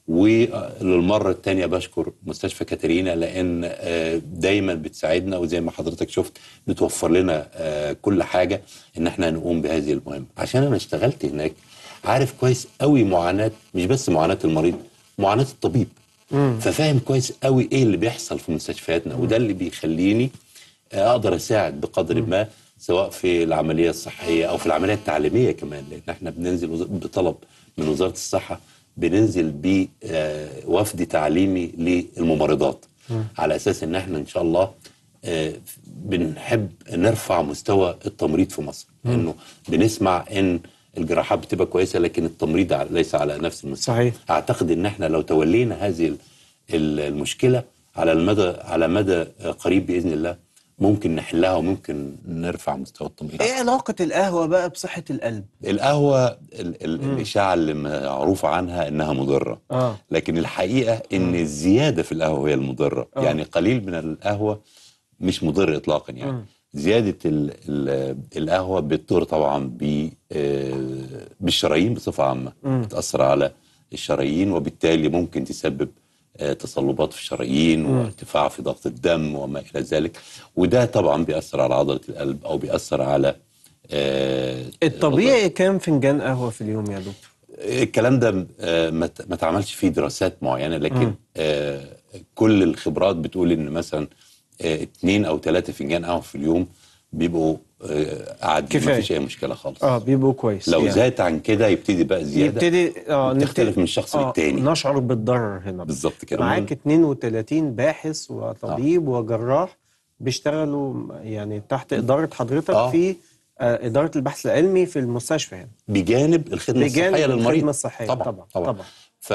وللمره الثانيه بشكر مستشفى كاترينا لان آه، دايما بتساعدنا وزي ما حضرتك شفت بتوفر لنا آه، كل حاجه ان احنا نقوم بهذه المهمه عشان انا اشتغلت هناك عارف كويس قوي معاناه مش بس معاناه المريض معاناه الطبيب ففاهم كويس قوي ايه اللي بيحصل في مستشفياتنا وده اللي بيخليني آه، اقدر اساعد بقدر ما سواء في العمليه الصحيه او في العمليه التعليميه كمان لان احنا بننزل وز- بطلب من وزاره الصحه بننزل بوفد تعليمي للممرضات على اساس ان احنا ان شاء الله آه، بنحب نرفع مستوى التمريض في مصر مم. لانه بنسمع ان الجراحات بتبقى كويسه لكن التمريض على- ليس على نفس المستوى صحيح اعتقد ان احنا لو تولينا هذه ال- ال- المشكله على المدى على مدى قريب باذن الله ممكن نحلها وممكن نرفع مستوى التمريض ايه علاقه القهوه بقى بصحه القلب القهوه ال ال الاشاعه اللي معروف عنها انها مضره اه لكن الحقيقه ان الزياده في القهوه هي المضره آه. يعني قليل من القهوه مش مضر اطلاقا يعني مم. زياده ال ال القهوه بتضر طبعا ب آه، بالشرايين بصفه عامه مم. بتاثر على الشرايين وبالتالي ممكن تسبب آه، تصلبات في الشرايين وارتفاع في ضغط الدم وما الى ذلك وده طبعا بيأثر على عضله القلب او بيأثر على آه، الطبيعي كام فنجان قهوة في اليوم يا دكتور؟ الكلام ده آه، ما ت- ما اتعملش فيه دراسات معينه لكن مم. آه، كل الخبرات بتقول ان مثلا آه، اتنين او ثلاثه فنجان قهوه في اليوم بيبقوا آه، قاعدين كفاية. ما فيش اي مشكله خالص اه بيبقوا كويس لو يعني. زاد عن كده يبتدي بقى زياده يبتدي اه تختلف نبتدي- من شخص آه، للتاني نشعر بالضرر هنا بالظبط كده معاك 32 باحث وطبيب وجراح بيشتغلوا يعني تحت إدارة حضرتك آه. في آه، إدارة البحث العلمي في المستشفى هنا بجانب الخدمه بجانب الصحيه للمريض الخدمة الصحية طبعا طبعا طبعا, طبعا. ف...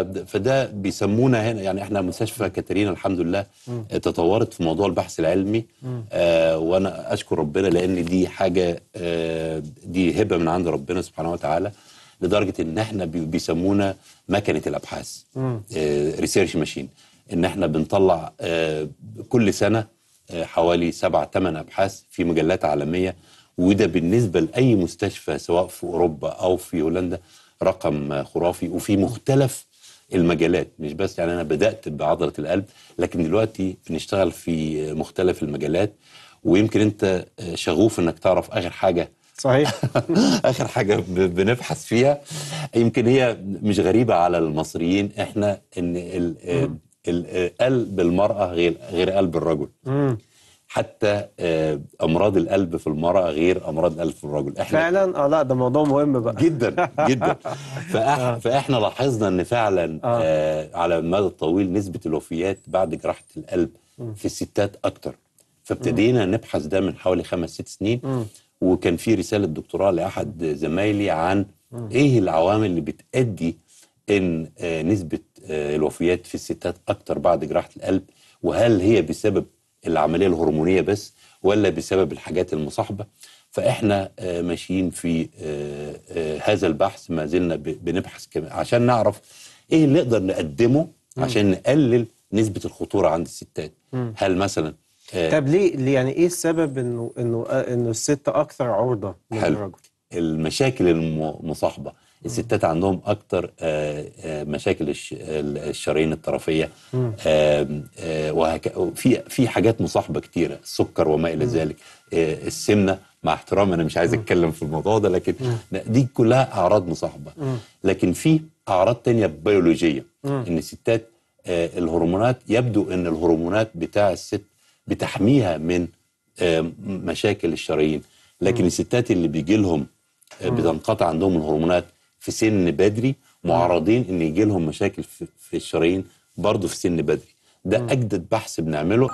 فده بيسمونا هنا يعني احنا مستشفى كاترينا الحمد لله مم. تطورت في موضوع البحث العلمي مم. آه وانا اشكر ربنا لان دي حاجه آه دي هبه من عند ربنا سبحانه وتعالى لدرجه ان احنا بي- بيسمونا مكنه الابحاث مم. ريسيرش ماشين ان احنا بنطلع آه كل سنه آه حوالي سبع ثمان ابحاث في مجلات عالميه وده بالنسبه لاي مستشفى سواء في اوروبا او في هولندا رقم آه، خرافي وفي مختلف المجالات مش بس يعني انا بدات بعضله القلب لكن دلوقتي بنشتغل في آه، مختلف المجالات ويمكن انت آه، شغوف انك تعرف اخر حاجه صحيح اخر حاجه ب- بنبحث فيها يمكن هي مش غريبه على المصريين احنا ان ال- ال- قلب المراه غير غير قلب الرجل مم. حتى آه، امراض القلب في المراه غير امراض القلب في الرجل احنا فعلا اه لا ده موضوع مهم بقى جدا جدا فإح فاحنا لاحظنا ان فعلا آه على المدى الطويل نسبه الوفيات بعد جراحه القلب في الستات اكتر فابتدينا نبحث ده من حوالي خمس ست سنين مم. وكان في رساله دكتوراه لاحد زمايلي عن ايه العوامل اللي بتؤدي ان آه، نسبه آه، الوفيات في الستات اكتر بعد جراحه القلب وهل هي بسبب العمليه الهرمونيه بس ولا بسبب الحاجات المصاحبه فاحنا آه، ماشيين في آه، آه، هذا البحث ما زلنا ب- بنبحث كمان عشان نعرف ايه اللي نقدر نقدمه عشان نقلل نسبه الخطوره عند الستات مم. هل مثلا آه، طب ليه ليه- يعني ايه السبب انه انه آه، انه الست اكثر عرضة من حلو. الرجل؟ المشاكل المصاحبه الستات عندهم اكتر آه، آه، مشاكل الش- الشرايين الطرفيه مم. آم، آه، وهك... في في حاجات مصاحبه كتيره السكر وما الى ذلك آه، السمنه مع احترام انا مش عايز اتكلم في الموضوع ده لكن دي كلها اعراض مصاحبه مم. لكن في اعراض تانية بيولوجيه مم. ان الستات آه، الهرمونات يبدو ان الهرمونات بتاع الست بتحميها من آه، مشاكل الشرايين لكن الستات اللي بيجي لهم آه، بتنقطع عندهم الهرمونات في سن بدري معرضين ان يجي لهم مشاكل في في الشرايين برضه في سن بدري ده اجدد بحث بنعمله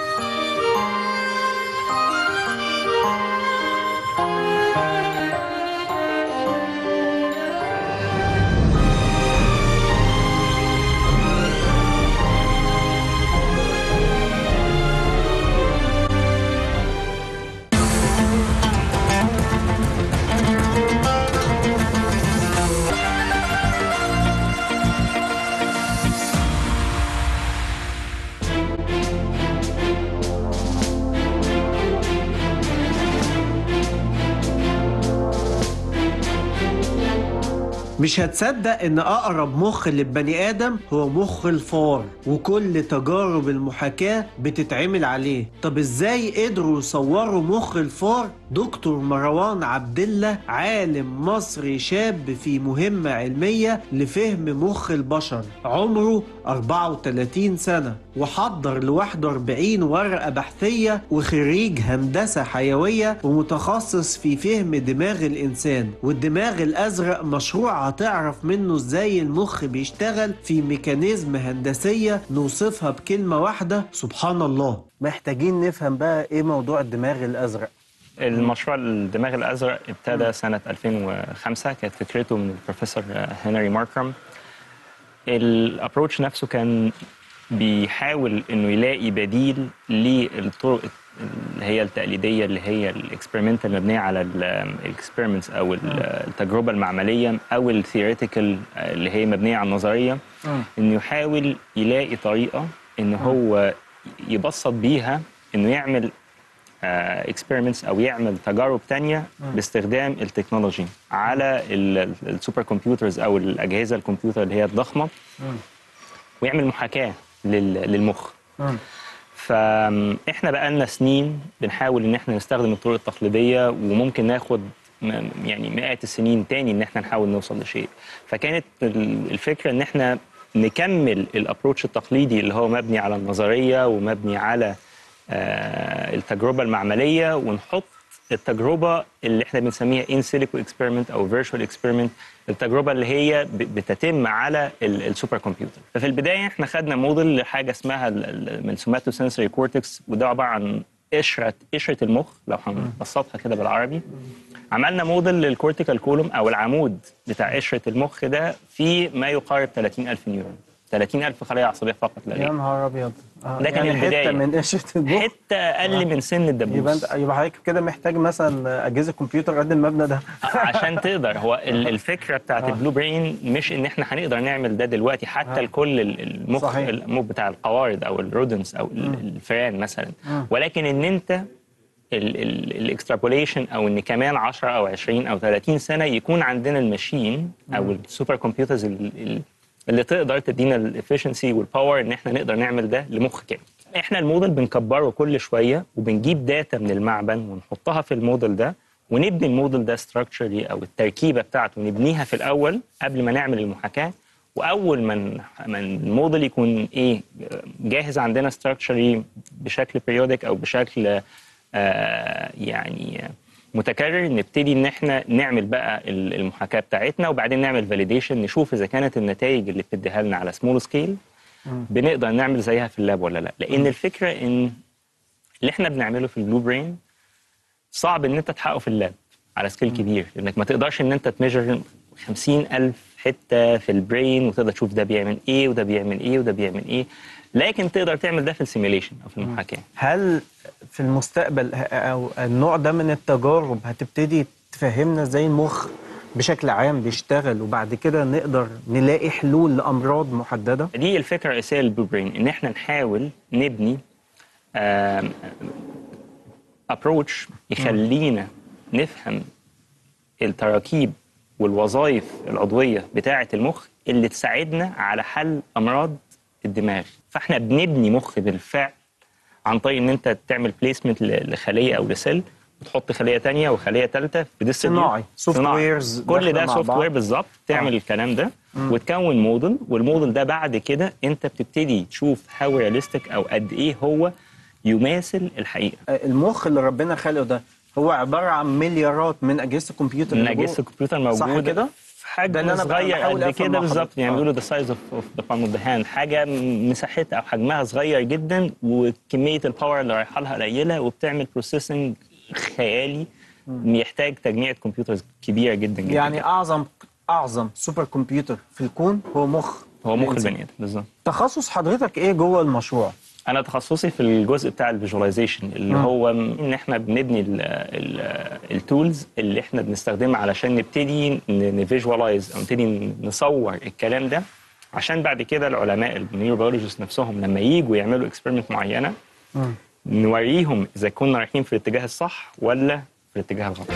مش هتصدق ان اقرب مخ للبني ادم هو مخ الفار وكل تجارب المحاكاة بتتعمل عليه طب ازاي قدروا يصوروا مخ الفار دكتور مروان عبد الله عالم مصري شاب في مهمة علمية لفهم مخ البشر عمره 34 سنة وحضر ل 41 ورقة بحثية وخريج هندسة حيوية ومتخصص في فهم دماغ الإنسان والدماغ الأزرق مشروع هتعرف منه إزاي المخ بيشتغل في ميكانيزم هندسية نوصفها بكلمة واحدة سبحان الله محتاجين نفهم بقى إيه موضوع الدماغ الأزرق المشروع الدماغ الازرق ابتدى سنه 2005 كانت فكرته من البروفيسور هنري ماركرام الابروتش نفسه كان بيحاول انه يلاقي بديل للطرق اللي هي التقليديه اللي هي الاكسبيرمنت المبنيه على الاكسبيرمنتس او التجربه المعمليه او الثيوريتيكال اللي هي مبنيه على النظريه انه يحاول يلاقي طريقه ان هو يبسط بيها انه يعمل اكسبيرمنتس او يعمل تجارب تانية باستخدام التكنولوجي على السوبر كمبيوترز او الاجهزه الكمبيوتر اللي هي الضخمه ويعمل محاكاه لل- للمخ مم. فاحنا بقالنا سنين بنحاول ان احنا نستخدم الطرق التقليديه وممكن ناخد م- يعني مئات السنين تاني ان احنا نحاول نوصل لشيء فكانت ال- الفكره ان احنا نكمل الابروتش التقليدي اللي هو مبني على النظريه ومبني على آه، التجربه المعمليه ونحط التجربه اللي احنا بنسميها ان سيليكو اكسبيرمنت او فيرتشوال اكسبيرمنت التجربه اللي هي ب- بتتم على ال- السوبر كمبيوتر ففي البدايه احنا خدنا موديل لحاجه اسمها ال- ال- من سوماتو سنسوري كورتكس وده عباره عن قشره قشره المخ لو هنبسطها كده بالعربي عملنا موديل للكورتيكال كولوم او العمود بتاع قشره المخ ده في ما يقارب 30000 نيورون 30000 خليه عصبيه فقط لا يا غير نهار ابيض آه، ده كان يعني البداية. حته من قشره المخ حته اقل من سن الدبوس يبقى انت يبقى حضرتك كده محتاج مثلا اجهزه كمبيوتر قد المبنى ده عشان تقدر هو ال- الفكره بتاعت البلو برين مش ان احنا هنقدر نعمل ده دلوقتي حتى لكل ال- المخ صحيح. المخ بتاع القوارض او الرودنس او ال- الفئران مثلا مم. ولكن ان انت الاكسترابوليشن او ان كمان 10 او 20 او 30 سنه يكون عندنا الماشين او السوبر كمبيوترز ال- ال- اللي تقدر تدينا الافشنسي والباور ان احنا نقدر نعمل ده لمخ كامل احنا الموديل بنكبره كل شويه وبنجيب داتا من المعمل ونحطها في الموديل ده ونبني الموديل ده ستراكشرلي او التركيبه بتاعته نبنيها في الاول قبل ما نعمل المحاكاه واول ما ن- ما الموديل يكون ايه جاهز عندنا ستراكشرلي بشكل بيريودك او بشكل آه يعني متكرر نبتدي ان احنا نعمل بقى ال- المحاكاه بتاعتنا وبعدين نعمل فاليديشن نشوف اذا كانت النتائج اللي بتديها لنا على سمول سكيل بنقدر نعمل زيها في اللاب ولا لا لان الفكره ان اللي احنا بنعمله في البلو برين صعب ان انت تحققه في اللاب على سكيل كبير لانك ما تقدرش ان انت تميجر 50000 حته في البرين وتقدر تشوف ده بيعمل ايه وده بيعمل ايه وده بيعمل ايه لكن تقدر تعمل ده في السيميليشن او في المحاكاه هل في المستقبل ه- او النوع ده من التجارب هتبتدي تفهمنا ازاي المخ بشكل عام بيشتغل وبعد كده نقدر نلاقي حلول لامراض محدده دي الفكره الرئيسيه للبلو برين ان احنا نحاول نبني ابروتش يخلينا نفهم التراكيب والوظائف العضويه بتاعه المخ اللي تساعدنا على حل امراض الدماغ فاحنا بنبني مخ بالفعل عن طريق ان انت تعمل بليسمنت لخليه او لسيل وتحط خليه تانية وخليه ثالثه بديستريبيوت صناعي. سوفتويرز كل داخلة ده مع سوفت بعض. وير بالظبط تعمل آه. الكلام ده مم. وتكون موديل والموديل ده بعد كده انت بتبتدي تشوف هاو رياليستيك او قد ايه هو يماثل الحقيقه المخ اللي ربنا خلقه ده هو عباره عن مليارات من اجهزه الكمبيوتر من اللي جوه. اجهزه الكمبيوتر صح موجوده كده؟ في ده اللي حجم أنا بقى صغير بحاول قد أفهم كده مع بالظبط حضرتك. يعني آه. بيقولوا ذا سايز اوف ذا بالم اوف ذا هاند حاجه مساحتها او حجمها صغير جدا وكميه الباور اللي رايحه لها قليله وبتعمل بروسيسنج خيالي يحتاج تجميع كمبيوترز كبيره جدا جدا يعني اعظم اعظم سوبر كمبيوتر في الكون هو مخ هو مخ الإنسان. البني ادم بالظبط تخصص حضرتك ايه جوه المشروع انا تخصصي في الجزء بتاع الفيجواليزيشن اللي مم. هو ان احنا بنبني التولز اللي احنا بنستخدمها علشان نبتدي نفيجوالايز او نبتدي نصور الكلام ده عشان بعد كده العلماء النيوروبيولوجيست نفسهم لما يجوا يعملوا اكسبيرمنت معينه نوريهم اذا كنا رايحين في الاتجاه الصح ولا في الاتجاه الغلط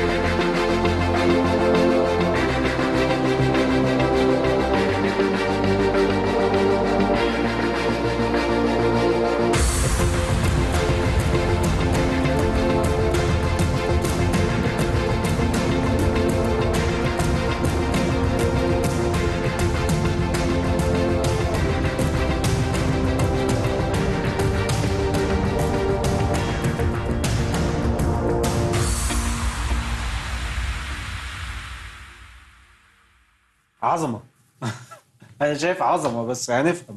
عظمه انا شايف عظمه بس هنفهم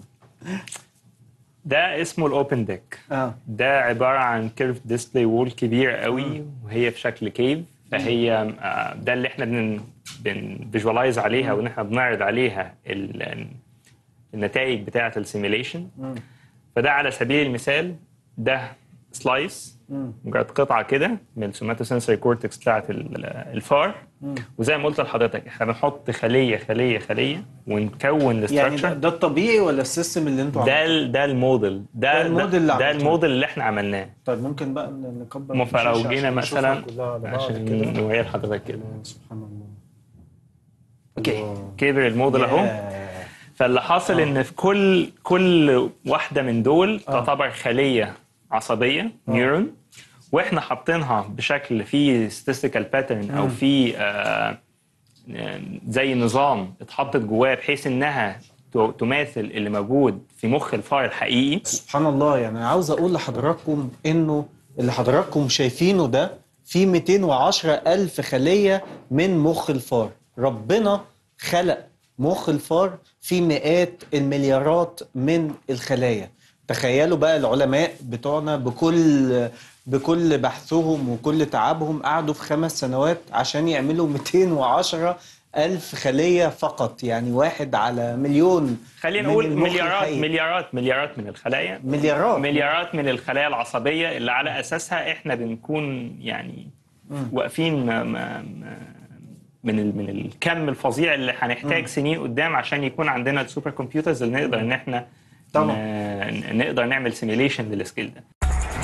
ده اسمه الاوبن ديك اه ده عباره عن كيرف ديسبلاي وول كبير قوي وهي في شكل كيف فهي آه، ده اللي احنا بن بنفيجوالايز عليها وان احنا بنعرض عليها ال- النتائج بتاعه السيميليشن فده على سبيل المثال ده سلايس مجرد قطعه كده من السوماتوسنسوري كورتكس بتاعه ال- الفار وزي ما قلت لحضرتك احنا بنحط خليه خليه خليه ونكون يعني الاستراكشر ده, ده الطبيعي ولا السيستم اللي انتوا ده عملتوه؟ ال- ده الموديل ده ده الموديل اللي ده عملتوه. الموديل اللي احنا عملناه طيب ممكن بقى ن- نكبر ما فلو الشاشة جينا عشان نشوفها مثلا كلها على بعض عشان كده. نوريها لحضرتك كده سبحان الله اوكي كبر الموديل اهو ياه. فاللي حاصل ان في كل كل واحده من دول تعتبر خليه عصبيه نيورون واحنا حاطينها بشكل فيه statistical pattern او مم. في آه، آه، زي نظام اتحطت جواه بحيث انها ت- تماثل اللي موجود في مخ الفار الحقيقي سبحان الله يعني انا عاوز اقول لحضراتكم انه اللي حضراتكم شايفينه ده في 210 الف خليه من مخ الفار ربنا خلق مخ الفار في مئات المليارات من الخلايا تخيلوا بقى العلماء بتوعنا بكل بكل بحثهم وكل تعبهم قعدوا في خمس سنوات عشان يعملوا 210 ألف خلية فقط يعني واحد على مليون خلينا من نقول المخ مليارات الحقيقي. مليارات مليارات من الخلايا مليارات مليارات من الخلايا العصبيه اللي على اساسها احنا بنكون يعني مم. واقفين ما- ما- ما- من ال- من الكم الفظيع اللي هنحتاج مم. سنين قدام عشان يكون عندنا السوبر كمبيوترز اللي نقدر ان احنا طبعاً. ن- نقدر نعمل سيميليشن للسكيل ده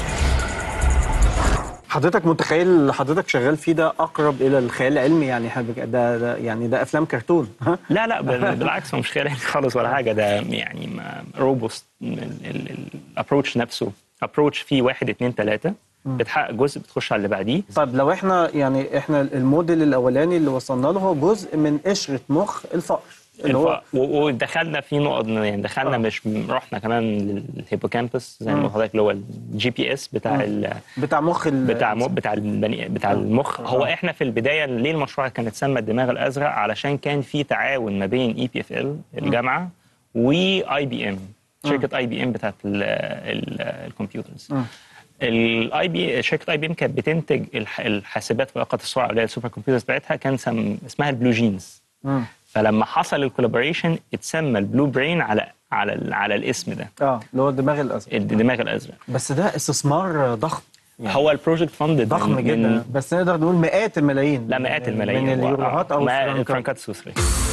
حضرتك متخيل اللي حضرتك شغال فيه ده اقرب الى الخيال العلمي يعني حضرتك ده, ده يعني ده افلام كرتون ها لا لا بال- بالعكس هو مش خيال علمي خالص ولا حاجه ده يعني روبوست الابروتش نفسه ابروتش فيه واحد اتنين تلاته مم. بتحقق جزء بتخش على اللي بعديه طيب لو احنا يعني احنا الموديل الاولاني اللي وصلنا له هو جزء من قشره مخ الفأر اللي هو الف... و- ودخلنا في نقط يعني دخلنا آه. مش رحنا كمان للهيبوكامبس زي ما مم. قلت لحضرتك اللي هو الجي بي اس بتاع مم. ال... بتاع مخ ال... بتاع م... بتاع البني... بتاع آه. المخ هو آه. احنا في البدايه ليه المشروع كان اتسمى الدماغ الازرق علشان كان في تعاون ما بين اي بي اف ال الجامعه واي بي ام شركه اي بي ام بتاعت ال... ال... الكمبيوترز مم. الاي بي شركه اي بي ام كانت بتنتج الح... الحاسبات فائقه السرعه اللي هي السوبر كمبيوترز بتاعتها كان سم... اسمها البلو جينز مم. فلما حصل الكولابوريشن اتسمى البلو برين على على ال- على الاسم ده اه اللي هو الدماغ الازرق الدماغ الازرق بس ده استثمار ضخم يعني هو البروجكت فاندد ضخم جدا بس نقدر نقول مئات الملايين لا مئات من- الملايين من هو- اليوروهات او ما- الفرنكات. الفرنكات السويسريه